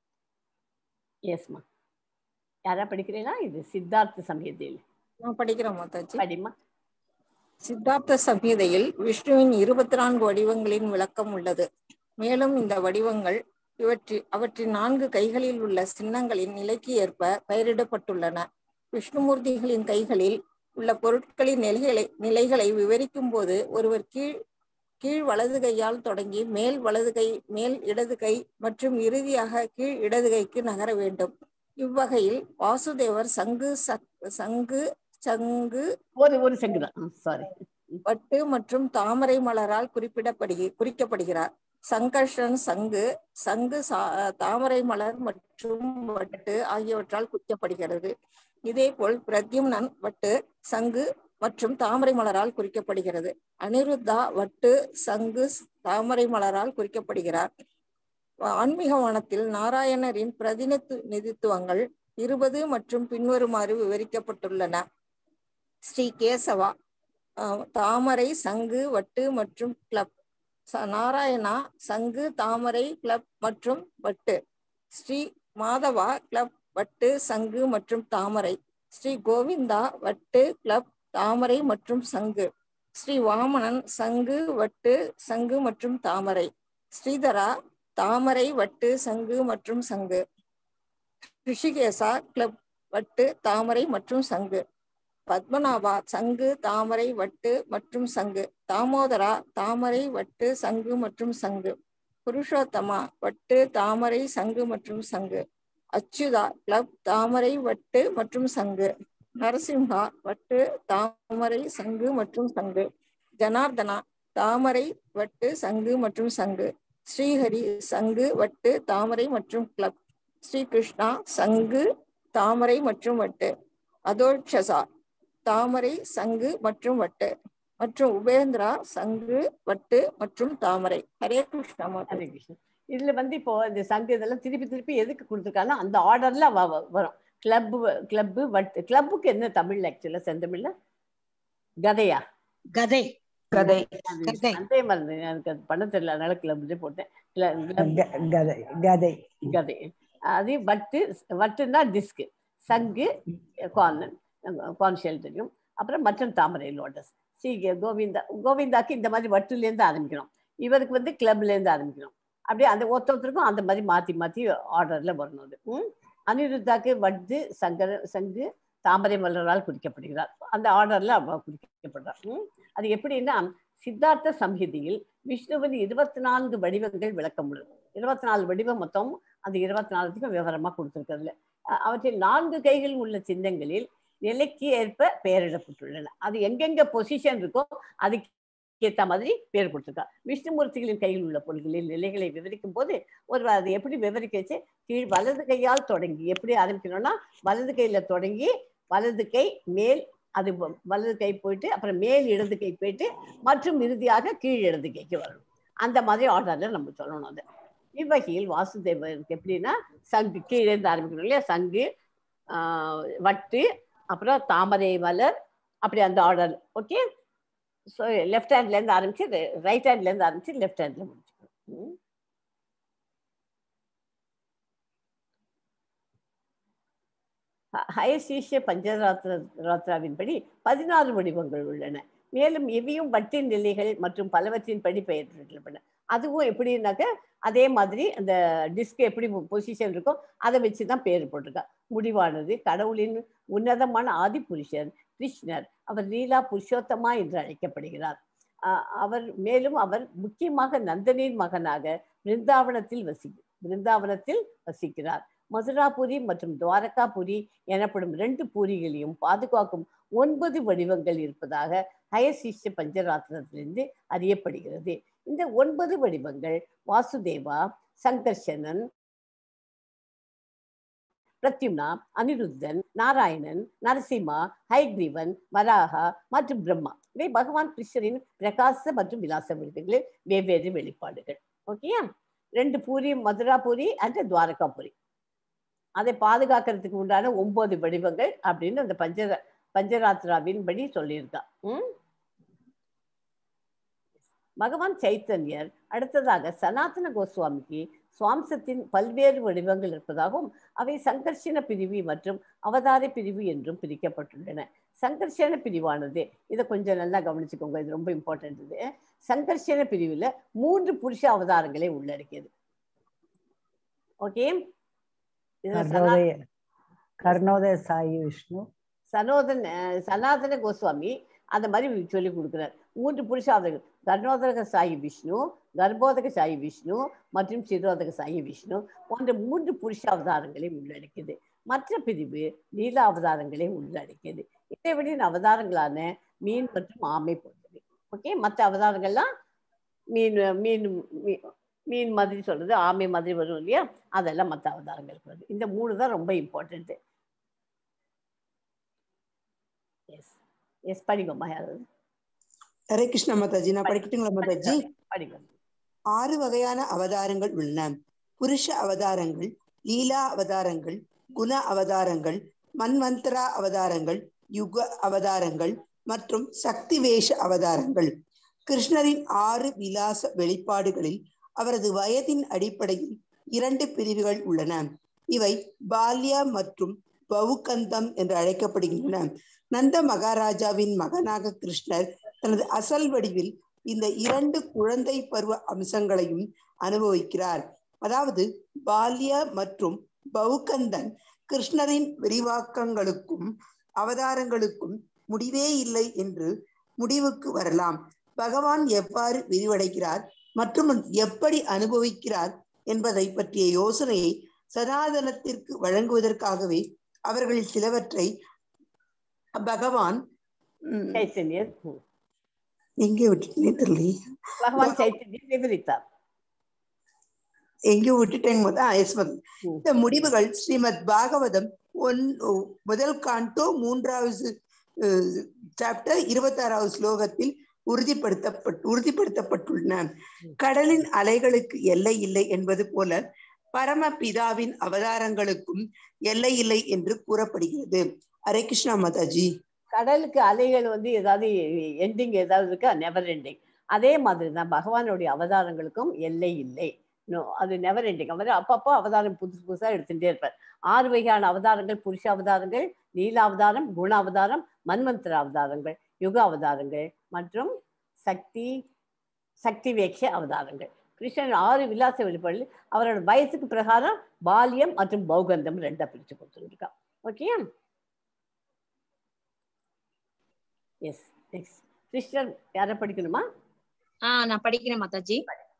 எஸ்மா யாரா படிக்கிறீங்களா இது சித்தார்த்த சமயத்தில் நான் படிக்கிறேன் மாதாஜி படிமா சித்தார்த்த சம்ஹிதையில் விஷ்ணுவின் இருபத்தி நான்கு வடிவங்களின் விளக்கம் உள்ளது மேலும் இந்த வடிவங்கள் இவற்றி அவற்றின் நான்கு கைகளில் உள்ள சின்னங்களின் நிலைக்கு ஏற்ப பெயரிடப்பட்டுள்ளன விஷ்ணுமூர்த்திகளின் கைகளில் உள்ள பொருட்களின் நிலைகளை நிலைகளை விவரிக்கும் போது ஒருவர் கீழ் கீழ் வலது கையால் தொடங்கி மேல் வலது கை மேல் இடது கை மற்றும் இறுதியாக கீழ் இடது கைக்கு நகர வேண்டும் இவ்வகையில் வாசுதேவர் சங்கு சக்- சங்கு சங்கு ஒரு ஒரு செங்கு தான் சாரி வட்டு மற்றும் தாமரை மலரால் குறிப்பிடப்படுகி குறிக்கப்படுகிறார் சங்கர்ஷன் சங்கு சங்கு சா- தாமரை மலர் மற்றும் வட்டு ஆகியவற்றால் குறிக்கப்படுகிறது இதேபோல் பிரத்யும்னன் வட்டு சங்கு மற்றும் தாமரை மலரால் குறிக்கப்படுகிறது அனிருத்தா வட்டு சங்கு தாமரை மலரால் குறிக்கப்படுகிறார் ஆன்மீக வானத்தில் நாராயணரின் பிரதிநித்து நிதித்துவங்கள் இருபது மற்றும் பின்வருமாறு விவரிக்கப்பட்டுள்ளன ஸ்ரீ கேசவா அஹ், தாமரை சங்கு வட்டு மற்றும் கிளப் ச- நாராயணா சங்கு தாமரை கிளப் மற்றும் வட்டு ஸ்ரீ மாதவா கிளப் வட்டு சங்கு மற்றும் தாமரை ஸ்ரீ கோவிந்தா வட்டு கிளப் தாமரை மற்றும் சங்கு ஸ்ரீ வாமனன் சங்கு வட்டு சங்கு மற்றும் தாமரை ஸ்ரீதரா தாமரை வட்டு சங்கு மற்றும் சங்கு ரிஷிகேசா கிளப் வட்டு தாமரை மற்றும் சங்கு பத்மநாபா சங்கு தாமரை வட்டு மற்றும் சங்கு தாமோதரா தாமரை வட்டு சங்கு மற்றும் சங்கு புருஷோத்தமா வட்டு தாமரை சங்கு மற்றும் சங்கு அச்சுதா கிளப் தாமரை வட்டு மற்றும் சங்கு நரசிம்ஹா வட்டு தாமரை சங்கு மற்றும் சங்கு ஜனார்தனா தாமரை வட்டு சங்கு மற்றும் சங்கு ஸ்ரீஹரி சங்கு வட்டு தாமரை மற்றும் கிளப் ஸ்ரீ கிருஷ்ணா சங்கு தாமரை மற்றும் வட்டு அதோட்சசா தாமரை சங்கு மற்றும் வட்டு மற்றும் உபேந்திரா சங்கு வட்டு மற்றும் தாமரை ஹரே கிருஷ்ணா மாதா ஹரே கிருஷ்ணன் இதுல வந்து இப்போ இந்த சங்கு இதெல்லாம் திருப்பி திருப்பி எதுக்கு கொடுத்துருக்காங்கன்னா அந்த ஆர்டர்ல வரும் கிளப் கிளப் வட் கிளப்புக்கு என்ன தமிழ்ல ஆக்சுவலா செந்தமிழ்ல கதையா கதை கதை அது கதை. அதே மாதிரி எனக்கு அது பண்ண தெரியல அதனால கிளப்லேயே போட்டேன் Cl- club, க- கதை கதை கதை அது வட்டு வட்டுன்னா டிஸ்க் சங்கு கான் கான் ஷெல் தெரியும் அப்புறம் மற்றும் தாமரை லோட்டஸ் ஸ்ரீ கோவிந்தா கோவிந்தாக்கு இந்த மாதிரி வட்டுலேருந்து ஆரம்பிக்கணும் இவருக்கு வந்து கிளப்ல இருந்து ஆரம்பிக்கணும் அப்படியே அந்த ஒருத்த ஒருத்தருக்கும் அந்த மாதிரி மாத்தி மாத்தி ஆர்டர்ல வரணும் அது ம்? அனிருத்தாக்கு வட்டு சங்கர சங்கு தாமரை மலரால் குறிக்கப்படுகிறார் அந்த ஆர்டர்ல அவ குறிக்கப்படுறார் ம்? அது எப்படின்னா சித்தார்த்த சம்ஹிதியில் விஷ்ணுவின் இருபத்தி நான்கு வடிவங்கள் விளக்கம் உள்ளது இருபத்தி நாலு வடிவம் மொத்தம் அந்த இருபத்தி நாலுக்கும் விவரமா கொடுத்துருக்கிறதுல அஹ் அவற்றில் நான்கு கைகள் உள்ள சின்னங்களில் நிலைக்கு ஏற்ப பெயரிடப்பட்டுள்ளன அது எங்கெங்க பொசிஷன் இருக்கோ அதுக்கு ஏத்த மாதிரி பேர் கொடுத்துருக்கா விஷ்ணுமூர்த்திகளின் கையில் உள்ள பொருள்களில் நிலைகளை விவரிக்கும் போது ஒரு அதை எப்படி விவரிக்க வச்சு கீழ் வலது கையால் தொடங்கி எப்படி ஆரம்பிக்கணும்னா வலது கையில தொடங்கி வலது கை மேல் அது வ- வலது கை போயிட்டு அப்புறம் மேல் இடது கை போயிட்டு மற்றும் இறுதியாக கீழ் இடது கைக்கு வரணும் அந்த மாதிரி ஆர்டர்ல நம்ம சொல்லணும் அது இவ்வகையில் வாசுதேவருக்கு எப்படின்னா சங்கு கீழே இருந்து ஆரம்பிக்கணும் இல்லையா சங்கு ஆஹ் வட்டு அப்புறம் தாமரை மலர் அப்படி அந்த ஆர்டர் ஓகே ஸோ லெஃப்ட் ஹேண்ட்ல இருந்து ஆரம்பிச்சு ரைட் ஹேண்ட்ல இருந்து ஆரம்பிச்சு லெஃப்ட் ஹேண்ட்ல முடிச்சுக்கணும் ம். ஹ- ஹயசீஷ பஞ்சராத்திர ராத்திராவின்படி பதினாறு வடிவங்கள் உள்ளன மேலும் இவையும் வட்டின் நிலைகள் மற்றும் பலவற்றின் படி பெயரிடப்பட்டன அதுவும் எப்படின்னாக்க அதே மாதிரி அந்த டிஸ்க் எப்படி பொசிஷன் இருக்கோ அதை வச்சு தான் பேர் போட்டிருக்கா முடிவானது கடவுளின் உன்னதமான ஆதி புருஷன் கிருஷ்ணர் அவர் லீலா புருஷோத்தமா என்று அழைக்கப்படுகிறார் ஆஹ் அவர் மேலும் அவர் முக்கியமாக நந்தனின் மகனாக பிருந்தாவனத்தில் வசி பிருந்தாவனத்தில் வசிக்கிறார் மதுராபுரி மற்றும் துவாரகாபுரி எனப்படும் ரெண்டு பூரிகளையும் பாதுகாக்கும் ஒன்பது வடிவங்கள் இருப்பதாக ஹயசிஷ்ய பஞ்சராத்திரத்திலிருந்து அறியப்படுகிறது இந்த ஒன்பது வடிவங்கள் வாசுதேவா சங்கர்ஷனன் பிரத்யும்னா அனிருத்தன் நாராயணன் நரசிம்மா ஹைக்ரீவன் வராகா மற்றும் பிரம்மா இவை பகவான் கிருஷ்ணரின் பிரகாச மற்றும் விலாச வடிவங்களில் வெவ்வேறு வெளிப்பாடுகள் ஓகேயா ரெண்டு பூரி மதுரா பூரி அண்ட் துவாரகா பூரி அதை பாதுகாக்கிறதுக்கு உண்டான ஒன்பது வடிவங்கள் அப்படின்னு அந்த பஞ்ச பஞ்சராத்திராவின் படி சொல்லியிருக்கா ம் பகவான் சைத்தன்யர் அடுத்ததாக சனாதன கோஸ்வாமிக்கு சுவாம்சத்தின் பல்வேறு வடிவங்கள் இருப்பதாகவும் அவை சங்கர்ஷண பிரிவு மற்றும் அவதார பிரிவு என்றும் பிரிக்கப்பட்டுள்ளன சங்கர்ஷண பிரிவானது இதை கொஞ்சம் நல்லா கவனிச்சுக்கோங்க இது ரொம்ப இம்பார்ட்டன்ட் இது சங்கர்ஷண பிரிவுல மூன்று புருஷ அவதாரங்களை உள்ளடக்கியது ஓகே இதுல சனா- கர்ணோதய கர்ணோதய சாயி விஷ்ணு சனோதன் அஹ், சனாதன கோஸ்வாமி அந்த மாதிரி சொல்லி கொடுக்குறார் மூன்று புருஷ அவதாரங்கள் கர்ணோதக சாயி விஷ்ணு கர்ப்போதக சாயி விஷ்ணு மற்றும் சிரோதக சாயி விஷ்ணு போன்ற மூன்று புருஷ அவதாரங்களை உள்ளடக்கியது மற்ற பிரிவு நீல அவதாரங்களை உள்ளடக்கியது இதைவிட அவதாரங்களான மீன் மற்றும் ஆமை போன்றது ஓகே மற்ற அவதாரங்கள்லாம் மீன் மீன் மீ- மீன் மாதிரி சொல்றது ஆமை மாதிரி வரும் இல்லையா அதெல்லாம் மற்ற அவதாரங்களுக்கு வருது இந்த மூணு தான் ரொம்ப இம்பார்ட்டன்ட் எஸ் எஸ் படிங்கம்மா யாராவது ஹரே கிருஷ்ணா மாதாஜி நான் படிக்கட்டுங்களா மாதாஜி படிங்க ஆறு வகையான அவதாரங்கள் உள்ளன புருஷ அவதாரங்கள் லீலா அவதாரங்கள் குண அவதாரங்கள் மன்வந்தரா அவதாரங்கள் யுக அவதாரங்கள் மற்றும் சக்தி வேஷ அவதாரங்கள் கிருஷ்ணரின் ஆறு விலாச வெளிப்பாடுகளில் அவரது வயதின் அடிப்படையில் இரண்டு பிரிவுகள் உள்ளன இவை பால்யா மற்றும் பவுகந்தம் என்று அழைக்கப்படுகின்றன நந்த மகாராஜாவின் மகனாக கிருஷ்ணர் தனது அசல் வடிவில் இந்த இரண்டு குழந்தை பருவ அம்சங்களையும் அனுபவிக்கிறார் அதாவது பால்ய மற்றும் பௌகந்தன் கிருஷ்ணரின் விரிவாக்கங்களுக்கும் அவதாரங்களுக்கும் முடிவே இல்லை என்று முடிவுக்கு வரலாம் பகவான் எவ்வாறு விரிவடைகிறார் மற்றும் எப்படி அனுபவிக்கிறார் என்பதை பற்றிய யோசனையை சனாதனத்திற்கு வழங்குவதற்காகவே அவர்கள் சிலவற்றை பகவான் ம், சைத்தன்யர் ம். எங்கே விட்டுட்டேனே தெரியலையே பகவான் சைத்தன்யர் விவரித்தார் எங்கேயோ விட்டுட்டேங்க போது ஆ, yes, மதி. இந்த முடிவுகள் ஸ்ரீமத் பாகவதம் ஒன் முதல் காண்டோ மூன்றாவது சாப்டர் இருபத்தாறாவது ஸ்லோகத்தில் உறுதிப்படுத்தப்பட்டு உறுதிப்படுத்தப்பட்டுள்ளன கடலின் அலைகளுக்கு எல்லை இல்லை என்பது போல பரமபிதாவின் அவதாரங்களுக்கும் எல்லை இல்லை என்று கூறப்படுகிறது ஹரே கிருஷ்ணா மாதாஜி கடலுக்கு அலைகள் வந்து ஏதாவது எண்டிங் ஏதாவது இருக்கா நெவர் எண்டிங் அதே மாதிரி தான் பகவானுடைய அவதாரங்களுக்கும் எல்லை இல்லை நோ அது நெவர் எண்டிங் அவர் அப்பப்போ அவதாரம் புதுசு புதுசா எடுத்துட்டே இருப்பார் ஆறு வகையான அவதாரங்கள் புருஷ அவதாரங்கள் நீல அவதாரம் குண அவதாரம் மன்வந்தர அவதாரங்கள் யுக அவதாரங்கள் மற்றும் சக்தி சக்தி வேட்ச அவதாரங்கள் கிருஷ்ணன் ஆறு விலாச வெளிப்பாடுகள் அவரோட வயசுக்கு பிரகாரம் பாலியம் மற்றும் பௌகந்தம் ரெண்டா பிரிச்சு கொடுத்துருக்கான் ஓகே எஸ் நெக்ஸ்ட் கிருஷ்ணர் யாரை படிக்கணுமா ஆஹ் நான் படிக்கிறேன் மாதாஜி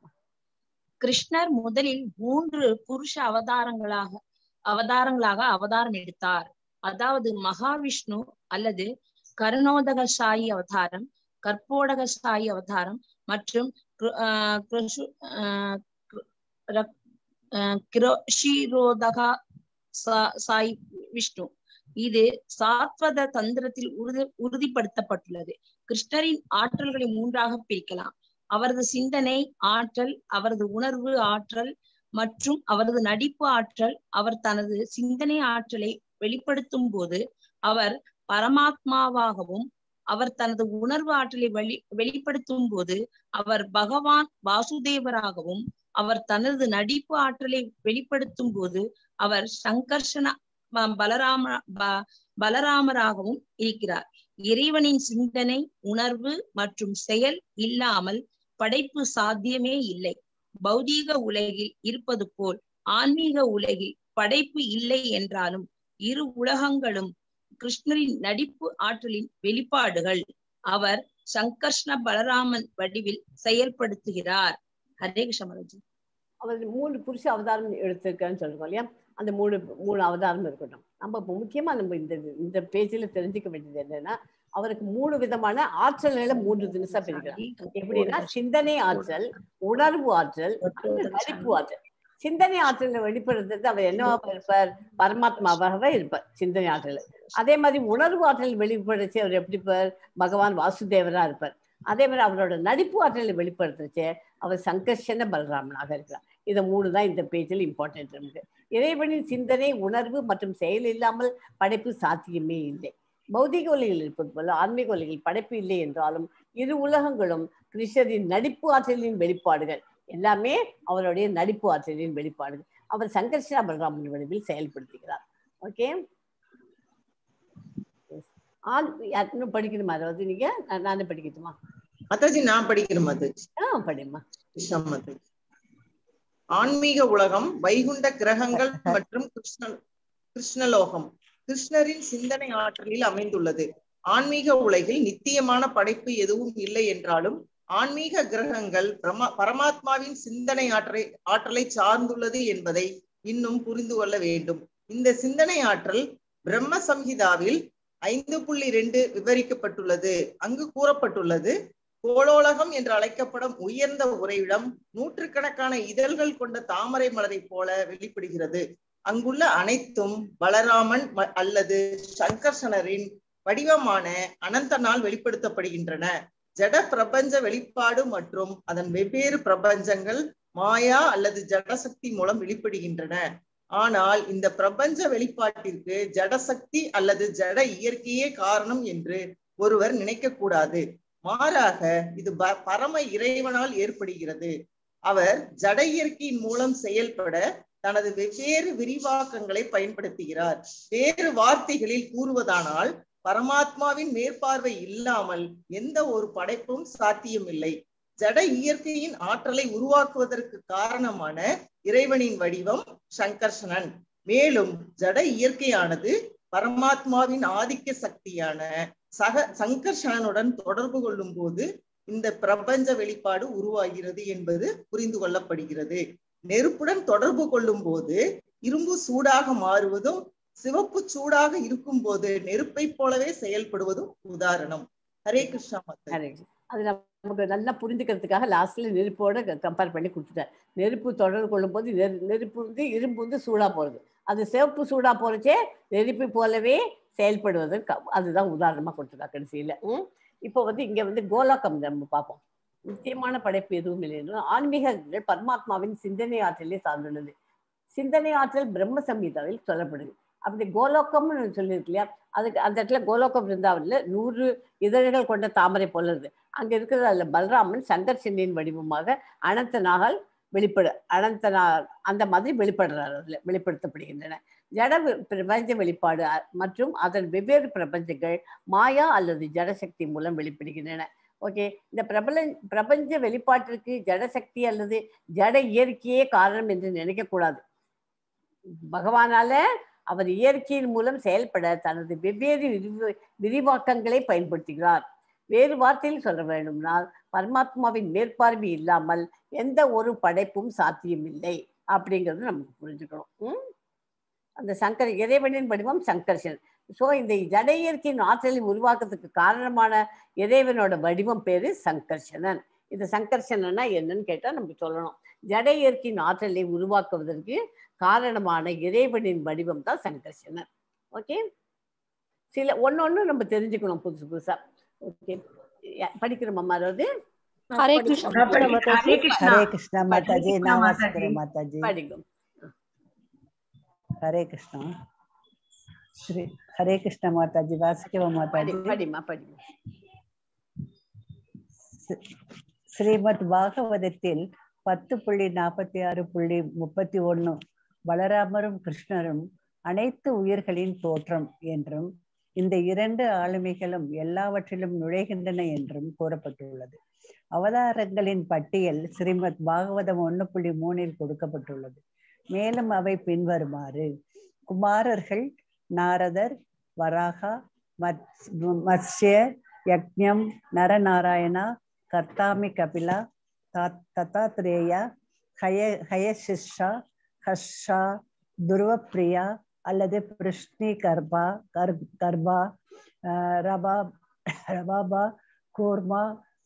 கிருஷ்ணர் முதலில் மூன்று புருஷ அவதாரங்களாக அவதாரங்களாக அவதாரம் எடுத்தார் அதாவது மகாவிஷ்ணு அல்லது கருணோதக சாயி அவதாரம் கற்போடக சாயி அவதாரம் மற்றும் கிரு- ஆஹ் கிருஷு- ஆஹ் கிரு- ரக்- ஆஹ் கிரோஷிரோதகா சா- சாய் விஷ்ணு இது சாத்வத தந்திரத்தில் உறுதி உறுதிப்படுத்தப்பட்டுள்ளது கிருஷ்ணரின் ஆற்றல்களை மூன்றாக பிரிக்கலாம் அவரது சிந்தனை ஆற்றல் அவரது உணர்வு ஆற்றல் மற்றும் அவரது நடிப்பு ஆற்றல் அவர் தனது சிந்தனை ஆற்றலை வெளிப்படுத்தும் போது அவர் பரமாத்மாவாகவும் அவர் தனது உணர்வு ஆற்றலை வெளி வெளிப்படுத்தும் போது அவர் பகவான் வாசுதேவராகவும் அவர் தனது நடிப்பு ஆற்றலை வெளிப்படுத்தும் போது அவர் சங்கர்ஷன ப- பலராம ப- பலராமராகவும் இருக்கிறார் இறைவனின் சிந்தனை உணர்வு மற்றும் செயல் இல்லாமல் படைப்பு சாத்தியமே இல்லை பௌதீக உலகில் இருப்பது போல் ஆன்மீக உலகில் படைப்பு இல்லை என்றாலும் இரு உலகங்களும் கிருஷ்ணரின் நடிப்பு ஆற்றலின் வெளிப்பாடுகள் அவர் சங்கர்ஷ்ண பலராமன் வடிவில் செயல்படுத்துகிறார் ஹரே கிருஷ்ண மகாராஜ் அவர் மூணு புருஷ அவதாரம் எடுத்திருக்கான்னு சொல்றோம் இல்லையா அந்த மூணு மூணு அவதாரம் இருக்கட்டும் நம்ம இப்ப முக்கியமா நம்ம இந்த இந்த பேஜில் தெரிஞ்சுக்க வேண்டியது என்னன்னா அவருக்கு மூணு விதமான ஆற்றல்களை மூன்று தினசா பிரிக்கிறார் எப்படின்னா சிந்தனை ஆற்றல் உணர்வு ஆற்றல் அடுத்து நடிப்பு ஆற்றல் சிந்தனை ஆற்றலை வெளிப்படுத்துறது அவர் என்னவா இருப்பார் பரமாத்மாவாகவே இருப்பார் சிந்தனை ஆற்றல் அதே மாதிரி உணர்வு ஆற்றல் வெளிப்படுத்தி அவர் எப்படி இருப்பார் பகவான் வாசுதேவரா இருப்பார் அதே மாதிரி அவரோட நடிப்பு ஆற்றலை வெளிப்படுத்துச்சு அவர் சங்கர்ஷன பலராமனாக இருக்கிறார் இந்த மூணு தான் இந்த பேஜில் இம்பார்ட்டன்ட் நமக்கு இறைவனின் சிந்தனை உணர்வு மற்றும் செயல் இல்லாமல் படைப்பு சாத்தியமே இல்லை பௌதிக உலகில் இருப்பது போல ஆன்மீக உலகில் படைப்பு இல்லை என்றாலும் இரு உலகங்களும் கிருஷ்ணரின் நடிப்பு ஆற்றலின் வெளிப்பாடுகள் எல்லாமே அவருடைய நடிப்பு ஆற்றலின் வெளிப்பாடுகள் அவர் சங்கர்ஷா பலராமன் வடிவில் செயல்படுத்துகிறார் ஓகே ஆண் யார் இன்னும் படிக்கணுமா அதாவது நீங்க நான் நானே படிக்கட்டுமா மாதாஜி நான் படிக்கிறேன் மாதாஜி ஆ படிமா கிருஷ்ணா மாதாஜி ஆன்மீக உலகம் வைகுண்ட கிரகங்கள் மற்றும் கிருஷ்ண கிருஷ்ணலோகம் கிருஷ்ணரின் சிந்தனை ஆற்றலில் அமைந்துள்ளது ஆன்மீக உலகில் நித்தியமான படைப்பு எதுவும் இல்லை என்றாலும் ஆன்மீக கிரகங்கள் பிரமா பரமாத்மாவின் சிந்தனை ஆற்றலை ஆற்றலை சார்ந்துள்ளது என்பதை இன்னும் புரிந்து கொள்ள வேண்டும் இந்த சிந்தனை ஆற்றல் பிரம்ம சம்ஹிதாவில் ஐந்து புள்ளி ரெண்டு விவரிக்கப்பட்டுள்ளது அங்கு கூறப்பட்டுள்ளது கோலோலகம் என்று அழைக்கப்படும் உயர்ந்த உறைவிடம் நூற்றுக்கணக்கான இதழ்கள் கொண்ட தாமரை மலரை போல வெளிப்படுகிறது அங்குள்ள அனைத்தும் பலராமன் ம- அல்லது சங்கர்ஷனரின் வடிவமான அனந்தனால் வெளிப்படுத்தப்படுகின்றன ஜட பிரபஞ்ச வெளிப்பாடு மற்றும் அதன் வெவ்வேறு பிரபஞ்சங்கள் மாயா அல்லது ஜடசக்தி மூலம் வெளிப்படுகின்றன ஆனால் இந்த பிரபஞ்ச வெளிப்பாட்டிற்கு ஜடசக்தி அல்லது ஜட இயற்கையே காரணம் என்று ஒருவர் நினைக்க கூடாது மாறாக இது ப- பரம இறைவனால் ஏற்படுகிறது அவர் ஜட இயற்கையின் மூலம் செயல்பட தனது வெவ்வேறு விரிவாக்கங்களை பயன்படுத்துகிறார் வேறு வார்த்தைகளில் கூறுவதானால் பரமாத்மாவின் மேற்பார்வை இல்லாமல் எந்த ஒரு படைப்பும் சாத்தியமில்லை ஜட இயற்கையின் ஆற்றலை உருவாக்குவதற்கு காரணமான இறைவனின் வடிவம் சங்கர்ஷனன் மேலும் ஜட இயற்கையானது பரமாத்மாவின் ஆதிக்க சக்தியான சக சங்கர்ஷனனுடன் தொடர்பு கொள்ளும் போது இந்த பிரபஞ்ச வெளிப்பாடு உருவாகிறது என்பது புரிந்து கொள்ளப்படுகிறது நெருப்புடன் தொடர்பு கொள்ளும் போது இரும்பு சூடாக மாறுவதும் சிவப்பு சூடாக இருக்கும் போது நெருப்பை போலவே செயல்படுவதும் உதாரணம் ஹரே கிருஷ்ணா மாதா Correct. அது நமக்கு நல்லா புரிஞ்சுக்கிறதுக்காக லாஸ்ட்ல நெருப்போட கம்பேர் பண்ணி கொடுத்துட்டார் நெருப்பு தொடர்பு கொள்ளும் போது நெரு நெருப்பு வந்து இரும்பு வந்து சூடா போறது அது சிவப்பு சூடா போறச்சே நெருப்பை போலவே செயல்படுவதற்கு அதுதான் உதாரணமா கொடுத்துருக்கா கடைசியில ம்? இப்போ வந்து இங்க வந்து கோலோகம் நம்ம பார்ப்போம் நிச்சயமான படைப்பு எதுவும் இல்லை என்றால் ஆன்மீகங்கள் பரமாத்மாவின் சிந்தனை ஆற்றலை சார்ந்துள்ளது சிந்தனை ஆற்றல் பிரம்ம சம்ஹிதாவில் சொல்லப்படுது அப்படி கோலோக்கம்னு சொல்லியிருக்கு இல்லையா அதுக்கு அந்த இடத்துல கோலோகம் இருந்தாவில் நூறு இதழ்கள் கொண்ட தாமரை போல இருக்கு அங்க இருக்கிறது அதுல பலராமன் சங்கர்ஷனின் வடிவமாக அனந்தனாகால் வெளிப்படு அனந்தனா அந்த மாதிரி வெளிப்படுறார் அதுல வெளிப்படுத்தப்படுகின்றன ஜட வி- பிரபஞ்ச வெளிப்பாடு அ- மற்றும் அதன் வெவ்வேறு பிரபஞ்சங்கள் மாயா அல்லது ஜடசக்தி மூலம் வெளிப்படுகின்றன ஓகே இந்த பிரபல பிரபஞ்ச வெளிப்பாட்டிற்கு ஜடசக்தி அல்லது ஜட இயற்கையே காரணம் என்று நினைக்கக்கூடாது பகவானால அவர் இயற்கையின் மூலம் செயல்பட தனது வெவ்வேறு விரிவு விரிவாக்கங்களை பயன்படுத்துகிறார் வேறு வார்த்தையில் சொல்ல வேண்டும்னால் பரமாத்மாவின் மேற்பார்வை இல்லாமல் எந்த ஒரு படைப்பும் சாத்தியமில்லை அப்படிங்கிறது நமக்கு புரிஞ்சுக்கணும் ம்? அந்த சங்கர் இறைவனின் வடிவம் சங்கர்ஷன் ஸோ இந்த ஜட இயற்கையின் ஆற்றலை உருவாக்கத்துக்கு காரணமான இறைவனோட வடிவம் பேரு சங்கர்ஷனன் இந்த சங்கர்ஷனன்னா என்னன்னு கேட்டா நம்ம சொல்லணும் ஜட இயற்கையின் ஆற்றலை உருவாக்குவதற்கு காரணமான இறைவனின் வடிவம் தான் சங்கர்ஷனன் ஓகே சில ஒன்னொன்னு நம்ம தெரிஞ்சுக்கணும் புதுசு புதுசா ஓகே படிக்கிறோம் அம்மா அதாவது ஹரே படிக்கிறோம். கிருஷ்ணா ஹரே கிருஷ்ணா ஹரே கிருஷ்ணா மாதாஜி கிருஷ்ணா நான் மாதாஜி. வாசிக்கிறேன் மாதாஜி படிக்கும் ஹரே கிருஷ்ணா ஸ்ரீ ஹரே கிருஷ்ணா மாதாஜி வாசிக்கவா படி மாதாஜி படிமா படிமா ஸ்ரீமத் பாகவதத்தில் பத்து புள்ளி நாற்பத்தி ஆறு புள்ளி முப்பத்தி ஒண்ணு பலராமரும் கிருஷ்ணரும் அனைத்து உயிர்களின் தோற்றம் என்றும் இந்த இரண்டு ஆளுமைகளும் எல்லாவற்றிலும் நுழைகின்றன என்றும் கூறப்பட்டுள்ளது அவதாரங்களின் பட்டியல் ஸ்ரீமத் பாகவதம் ஒண்ணு புள்ளி மூணில் கொடுக்கப்பட்டுள்ளது மேலும் அவை பின்வருமாறு குமாரர்கள் நாரதர் வராகா மத்ஸ்- மத்ஸ்ய யக்ஞம் நரநாராயணா கர்த்தாமி கபிலா தா- தத்தாத்ரேயா ஹய ஹயசிஷா ஹர்ஷா துருவப்பிரியா அல்லது பிருஷ்ணி கர்பா கர் கர்பா ஆஹ் ரபா ரபாபா கூர்மா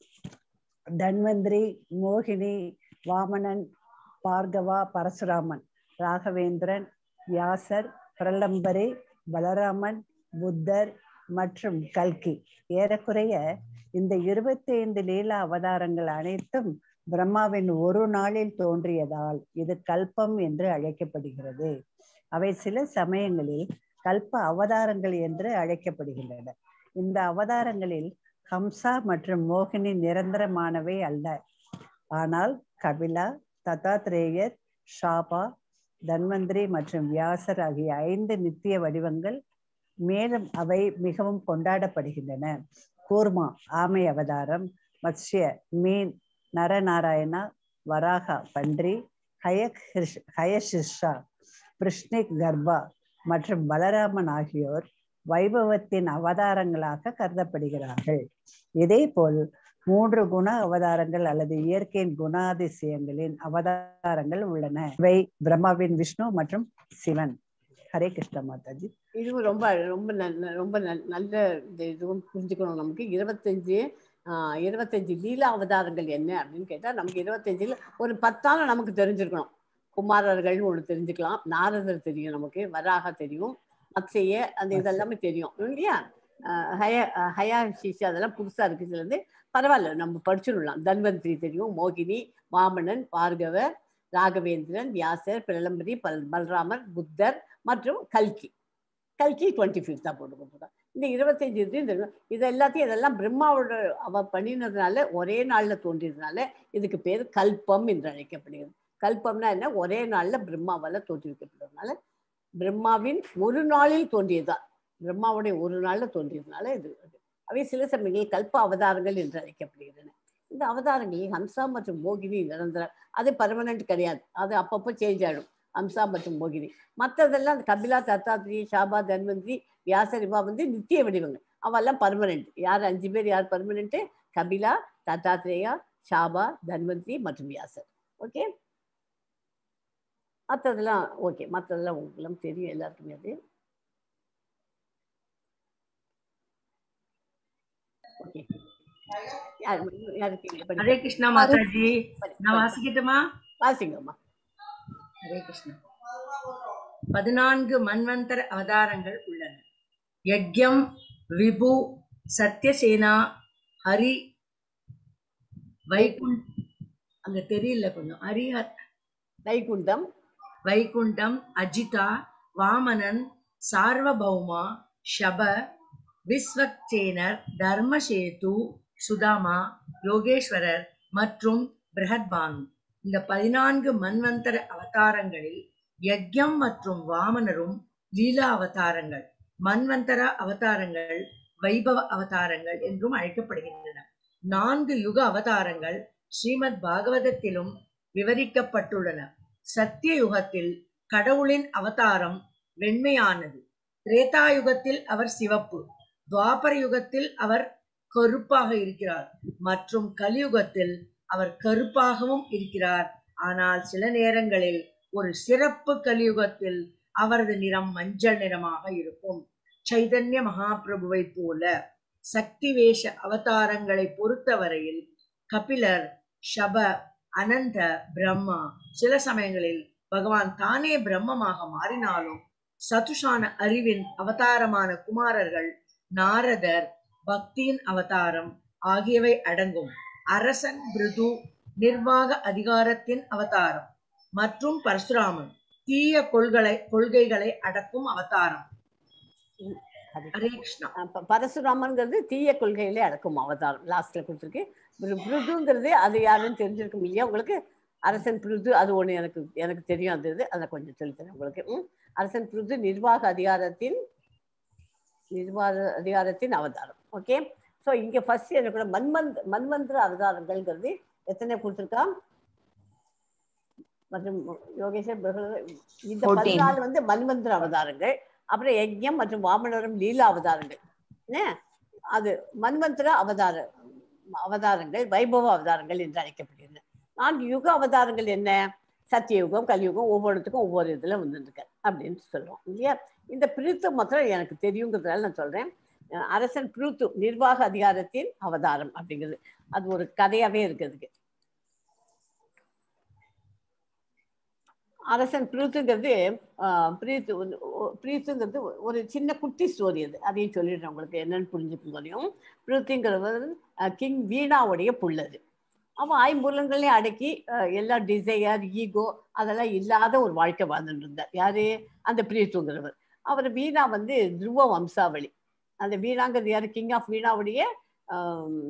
தன்வந்திரி மோகினி வாமனன் பார்கவா பரசுராமன் ராகவேந்திரன் வியாசர் பிரலம்பரி பலராமன் புத்தர் மற்றும் கல்கி ஏறக்குறைய இந்த இருபத்தி ஐந்து லீலா அவதாரங்கள் அனைத்தும் பிரம்மாவின் ஒரு நாளில் தோன்றியதால் இது கல்பம் என்று அழைக்கப்படுகிறது அவை சில சமயங்களில் கல்ப அவதாரங்கள் என்று அழைக்கப்படுகின்றன இந்த அவதாரங்களில் ஹம்சா மற்றும் மோகினி நிரந்தரமானவை அல்ல ஆனால் கபிலா தத்தாத்ரேயர் ஷாபா தன்வந்திரி மற்றும் வியாசர் ஆகிய ஐந்து நித்திய வடிவங்கள் மேலும் அவை மிகவும் கொண்டாடப்படுகின்றன கூர்மா ஆமை அவதாரம் மத்ஸ்ய மீன் நரநாராயணா வராகா பன்றி ஹயக் ஹிர்ஷ்- ஹயசிஷா பிருஷ்ணிக் கர்ப்பா மற்றும் பலராமன் ஆகியோர் வைபவத்தின் அவதாரங்களாக கருதப்படுகிறார்கள் இதேபோல் மூன்று குண அவதாரங்கள் அல்லது இயற்கையின் குணாதிசயங்களின் அவதாரங்கள் உள்ளன இவை பிரம்மாவின் விஷ்ணு மற்றும் சிவன் ஹரே கிருஷ்ண மாதாஜி இதுவும் ரொம்ப ரொம்ப நல்ல ரொம்ப நல்- நல்ல இந்த இதுவும் புரிஞ்சுக்கணும் நமக்கு இருபத்தஞ்சு ஆஹ் இருபத்தஞ்சு லீலா அவதாரங்கள் என்ன அப்படின்னு கேட்டா நமக்கு இருபத்தஞ்சுல ஒரு பத்தான நமக்கு தெரிஞ்சிருக்கணும் குமாரர்கள்னு ஒண்ணு தெரிஞ்சுக்கலாம் நாரதர் தெரியும் நமக்கு வராக தெரியும் மத்சைய அந்த இதெல்லாமே தெரியும் இல்லையா ஆஹ் ஹய ஆஹ் ஹயா சிஷா அதெல்லாம் புதுசா இருக்கு இதுல இருந்து பரவாயில்ல நம்ம படிச்சுடலாம் தன்வந்திரி தெரியும் மோகினி வாமனன் பார்கவர் ராகவேந்திரன் வியாசர் பிரலம்பரி பல் பல்ராமர் புத்தர் மற்றும் கல்கி கல்கி டுவெண்ட்டி ஃபிஃப்த்தா போட்டு கொடுத்துருக்கான் இந்த இருபத்தஞ்சு இது இந்த இது எல்லாத்தையும் இதெல்லாம் பிரம்மாவோட அவ பண்ணினதுனால ஒரே நாள்ல தோன்றியதுனால இதுக்கு பேர் கல்பம் என்று அழைக்கப்படுகிறது கல்பம்னா என்ன ஒரே நாள்ல பிரம்மாவால தோற்றுவிக்கப்படுறதுனால பிரம்மாவின் ஒரு நாளில் தோன்றியதுதான் பிரம்மாவுடைய ஒரு நாள்ல தோன்றியதுனால இது அது. அவை சில சமயங்களில் கல்ப அவதாரங்கள் என்று அழைக்கப்படுகின்றன இந்த அவதாரங்களில் ஹம்சா மற்றும் மோகினி நிரந்தரம் அது பர்மனன்ட் கிடையாது அது அப்பப்போ சேஞ்ச் ஆகிடும் ஹம்சா மற்றும் மோகினி மற்றதெல்லாம் கபிலா தத்தாத்ரி ஷாபா தன்வந்திரி வியாசர் இவா வந்து நித்திய வடிவங்கள் அவெல்லாம் பர்மனெண்ட் யார் அஞ்சு பேர் யார் பர்மனெண்ட் கபிலா தத்தாத்ரேயா ஷாபா தன்வந்திரி மற்றும் வியாசர் ஓகே மற்றதெல்லாம் ஓகே மற்றதெல்லாம் உங்களுக்கு தெரியும் எல்லாருக்குமே அது ஓகே யார் யாருக்கு இல்ல, படிங்க. ஹரே கிருஷ்ணா மாதாஜி படி, நான் படி. வாசிக்கட்டுமா வாசிங்கம்மா ஹரே கிருஷ்ணா பதினான்கு மன்வந்தர அவதாரங்கள் உள்ளன யக்யம் விபு சத்யசேனா ஹரி வைகுண்ட் அங்க தெரியல கொஞ்சம் ஹரிஹர் வைகுண்டம் வைகுண்டம் அஜிதா வாமனன் சார்வபௌமா ஷப விஸ்வக்சேனர் தர்மசேது சுதாமா யோகேஸ்வரர் மற்றும் பிரஹத்பானு இந்த பதினான்கு மன்வந்தர அவதாரங்களில் யக்யம் மற்றும் வாமனரும் லீலா அவதாரங்கள் மன்வந்தர அவதாரங்கள் வைபவ அவதாரங்கள் என்றும் அழைக்கப்படுகின்றன நான்கு யுக அவதாரங்கள் ஸ்ரீமத் பாகவதத்திலும் விவரிக்கப்பட்டுள்ளன சத்திய யுகத்தில் கடவுளின் அவதாரம் வெண்மையானது திரேதா யுகத்தில் அவர் சிவப்பு துவாபர யுகத்தில் அவர் கருப்பாக இருக்கிறார் மற்றும் கலியுகத்தில் அவர் கருப்பாகவும் இருக்கிறார் ஆனால் சில நேரங்களில் ஒரு சிறப்பு கலியுகத்தில் அவரது நிறம் மஞ்சள் நிறமாக இருக்கும் சைதன்ய மகாபிரபுவை போல சக்தி வேஷ அவதாரங்களை பொறுத்தவரையில் கபிலர் ஷப அனந்த பிரம்மா சில சமயங்களில் பகவான் தானே பிரம்மமாக மாறினாலும் சதுஷான அறிவின் அவதாரமான குமாரர்கள் நாரதர் பக்தியின் அவதாரம் ஆகியவை அடங்கும் அரசன் பிருது நிர்வாக அதிகாரத்தின் அவதாரம் மற்றும் பரசுராமன் தீய கொள்களை கொள்கைகளை அடக்கும் அவதாரம் ஹரே கிருஷ்ணா அப்ப பரசுராமன்கிறது தீய கொள்கையிலே அடக்கும் அவதாரம் லாஸ்ட்ல கொடுத்துருக்கு பிரு- பிருதுங்கிறது அது யாருன்னு தெரிஞ்சிருக்கும் இல்லையா உங்களுக்கு அரசன் பிருது அது ஒண்ணு எனக்கு எனக்கு தெரியும் அது இது அதை கொஞ்சம் சொல்லித்தரேன் உங்களுக்கு ம். அரசன் பிருது நிர்வாக அதிகாரத்தின் நிர்வாக அதிகாரத்தின் அவதாரம் ஓகே ஸோ இங்க ஃபர்ஸ்ட் எனக்கு கூட மன்மந்த் மன்வந்திர அவதாரங்கள்ங்கிறது எத்தனை கொடுத்துருக்கான் மற்றும் யோகேஸ்வர் பகவ- இந்த 14. பதினாலு வந்து மன்வந்திர அவதாரங்கள் அப்புறம் யஜ்யம் மற்றும் வாமனரும் லீலா அவதாரங்கள் என்ன அது மன்வந்திர அவதார அவதாரங்கள் வைபவ அவதாரங்கள் என்று அழைக்கப்படுகின்றன நான்கு யுக அவதாரங்கள் என்ன சத்தியயுகம் கலியுகம் ஒவ்வொருத்துக்கும் ஒவ்வொரு இதுல வந்துருக்கு அப்படின்னு சொல்றோம் இல்லையா இந்த பிரித்து மாத்திரம் எனக்கு தெரியுங்கிறதுனால நான் சொல்றேன் அஹ் அரசன் பிரித்து நிர்வாக அதிகாரத்தின் அவதாரம் அப்படிங்கிறது அது ஒரு கதையாவே இருக்குதுக்கு அரசன் பிரீத்துங்கிறது ஆஹ், பிரீத்து வந்து- ஒ- பிரீத்துங்கிறது ஒரு சின்ன குட்டி ஸ்டோரி அது அதையும் சொல்லிடுறேன் உங்களுக்கு என்னன்னு புரிஞ்சுக்க முடியும் பிரீத்துங்கிறது கிங் வீணாவுடைய புள்ளது அவன் ஐம்புலங்களையும் அடக்கி ஆஹ், எல்லா டிசையர் ஈகோ அதெல்லாம் இல்லாத ஒரு வாழ்க்கை வாழ்ந்துட்டு இருந்தார் யாரு அந்த பிரீத்துங்கிறவர் அவர் வீணா வந்து துருவ வம்சாவளி அந்த வீணாங்கிறது யாரு கிங் ஆஃப் வீணாவுடைய ஆம்,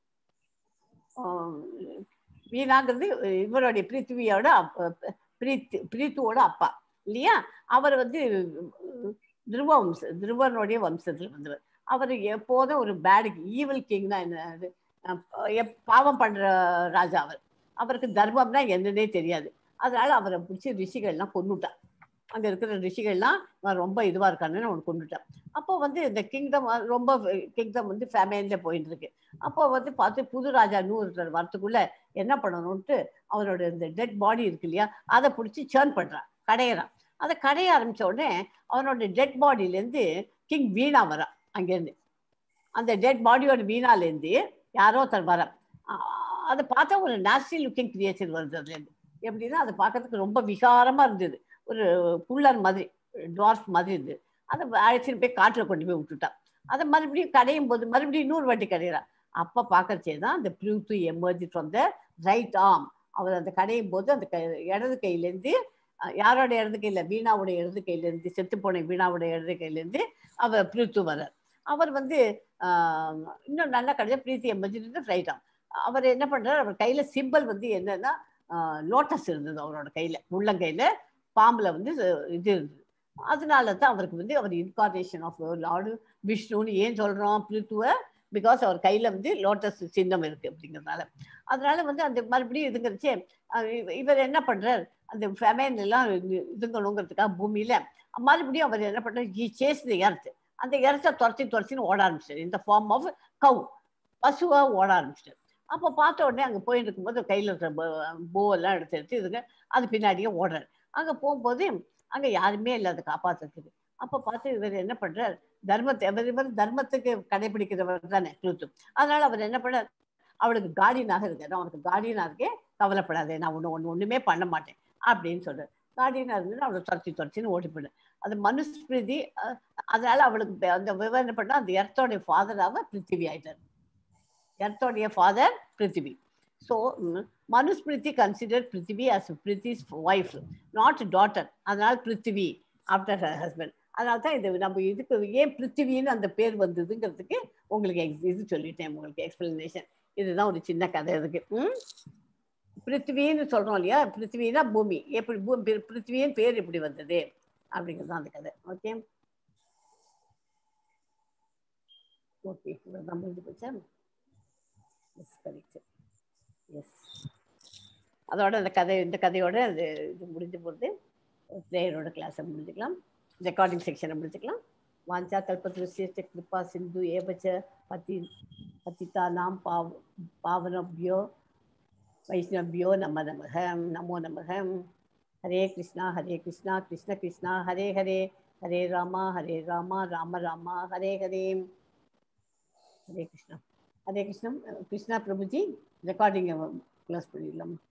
ஆம், வீணாங்கிறது இவருடைய பிருத்திவியோட அப்- பிரீத்து பிரீத்துவோட அப்பா இல்லையா அவர் வந்து உம், துருவ வம்ச துருவனுடைய வம்சத்தில் வந்தவர் அவர் எப்போதும் ஒரு பேட் ஈவில் கிங்னா என்ன அது அஹ் எப்- பாவம் பண்ற ராஜா அவர் அவருக்கு தர்மம்னா என்னன்னே தெரியாது அதனால அவரை பிடிச்சி ரிஷிகள்லாம் கொன்னுட்டான் அங்க இருக்கிற ரிஷிகள்லாம் இவன் ரொம்ப இதுவா இருக்கான்னு அவன் கொண்டுட்டான் அப்போ வந்து இந்த கிங்டம் ரொம்ப கிங்டம் வந்து ஃபேமிலியில போயிட்டு இருக்கு அப்போ வந்து பார்த்து புது ராஜா நூறு வரத்துக்குள்ள என்ன பண்ணணும்ட்டு அவரோட இந்த டெட் பாடி இருக்கு இல்லையா அதை பிடிச்சி சேர்ன் பண்றான் கடையிறான் அதை கடைய ஆரம்பிச்ச உடனே அவனோட டெட் பாடியிலேருந்து கிங் வீணா வரான் அங்கேருந்து அந்த டெட் பாடியோட வீணாலேருந்து யாரோ ஒருத்தர் வரான் அ- அதை பார்த்தா ஒரு நேச்சுரல் லுக்கிங் கிரியேச்சர் வருது அதுலேருந்து எப்படின்னா அதை பார்க்கறதுக்கு ரொம்ப விகாரமா இருந்தது ஒரு புள்ளர் மாதிரி டுவார்ஃப் மாதிரி இருந்தது அதை அழைச்சிட்டு போய் காட்டில் கொண்டு போய் விட்டுட்டான் அதை மறுபடியும் கடையும் போது மறுபடியும் இன்னொரு வாட்டி கடையிறான் அப்போ பார்க்கறச்சே தான் அந்த ப்ளூத்து emerge from the right arm அவர் அந்த கடையும் போது அந்த கை இடது கையிலேருந்து அஹ், யாரோட இடது கையில வீணாவோட இடது கையிலேருந்து செத்து போன வீணாவோட இடது கையிலேருந்து அவர் ப்ளூத்து வர்றார் அவர் வந்து ஆஹ், இன்னும் நல்லா கிடையாது பிரீத்தி எமர்ஜி ரைட் ஆர்ம் அவர் என்ன பண்றாரு அவர் கையில சிம்பல் வந்து என்னன்னா லோட்டஸ் இருந்தது அவரோட கையில உள்ளங்கையில பாம்புல வந்து இது இருந்தது அதனால தான் அவருக்கு வந்து அவர் இன்கார்னேஷன் ஆஃப் லார்டு விஷ்ணுன்னு ஏன் சொல்றோம் பிரித்துவ பிகாஸ் அவர் கையில வந்து லோட்டஸ் சின்னம் இருக்கு அப்படிங்கிறதுனால அதனால வந்து அந்த மறுபடியும் இதுங்கிறச்சே அஹ் இவ- இவர் என்ன பண்றார் அந்த ஃபெமைன் எல்லாம் இது- இதுங்கணுங்கிறதுக்காக பூமியில மறுபடியும் அவர் என்ன பண்றாரு ஹி சேஸ் தி எர்த் அந்த எர்த்தை துரத்தி துரத்தின்னு ஓட ஆரம்பிச்சார் இந்த ஃபார்ம் ஆஃப் கவு பசுவா ஓட ஆரம்பிச்சிட்டார் அப்போ பார்த்த உடனே அங்கே போயிட்டு இருக்கும்போது கையில் இருக்கிற போ எல்லாம் எடுத்து எடுத்து இதுங்க அது பின்னாடியே ஓடுறாரு அங்கே போகும்போது அங்கே யாருமே இல்லை அதை காப்பாற்றுறதுக்கு அப்போ பார்த்து இவர் என்ன பண்றார் தர்மத்தை இவர் இவர் தர்மத்துக்கு கடைபிடிக்கிறவர் தானே ட்ரூத்து அதனால அவர் என்ன பண்ணார் அவளுக்கு கார்டியனாக இருக்காரு நான் அவனுக்கு கார்டியனாக இருக்கே கவலைப்படாதே நான் ஒன்று ஒன்று ஒன்றுமே பண்ண மாட்டேன் அப்படின்னு சொல்றாரு கார்டியனாக இருந்து அவளை துரத்தி துரத்தின்னு ஓடி போயிடு அது மனுஸ்பிருதி அஹ், அதனால அவளுக்கு பே- அந்த விவரம் என்ன பண்ணா அந்த எர்த்தோடைய ஃபாதராக பிருத்திவி ஆயிட்டார் எர்த்தோடைய father Prithvi so Manusmriti consider Prithvi as Prithu's wife not daughter அதனால பிருத்திவி ஆஃப்டர் ஹர் ஹஸ்பண்ட் அதனால தான் இது நம்ம இதுக்கு ஏன் பிருத்திவின்னு அந்த பேர் வந்ததுங்கிறதுக்கு உங்களுக்கு ex- இது சொல்லிட்டேன் உங்களுக்கு எக்ஸ்பிளனேஷன் இதுதான் ஒரு சின்ன கதை இருக்கு ம் பிருத்திவின்னு சொல்றோம் இல்லையா பிருத்திவினா பூமி எப்படி பூமி பிரு- பிருத்திவியின் பேர் எப்படி வந்தது அப்படிங்கிறது தான் அந்த கதை ஓகே ஓகே நம்ம இது போச்சா எஸ் கரெக்ட் எஸ் அதோட அந்த கதை இந்த கதையோட அது இது முடிஞ்சு போகிறது ப்ரேயரோட கிளாஸை முடிஞ்சுக்கலாம் ரெக்கார்டிங் செக்ஷனை முடிச்சுக்கலாம் வாஞ்சா கல்பத்ருஷ்ய கிருபா சிந்து ஏபச்ச பதி பத்திதா நாம் பாவ பாவனபியோ வைஷ்ணவ்யோ நம நமக நமோ நமக ஹரே கிருஷ்ணா ஹரே கிருஷ்ணா கிருஷ்ண கிருஷ்ணா ஹரே ஹரே ஹரே ராமா ஹரே ராமா ராம ராமா ஹரே ஹரே ஹரே கிருஷ்ணா ஹரே கிருஷ்ணம் கிருஷ்ணா பிரபுஜி ரெக்கார்டிங்கை க்ளோஸ் பண்ணிடலாம்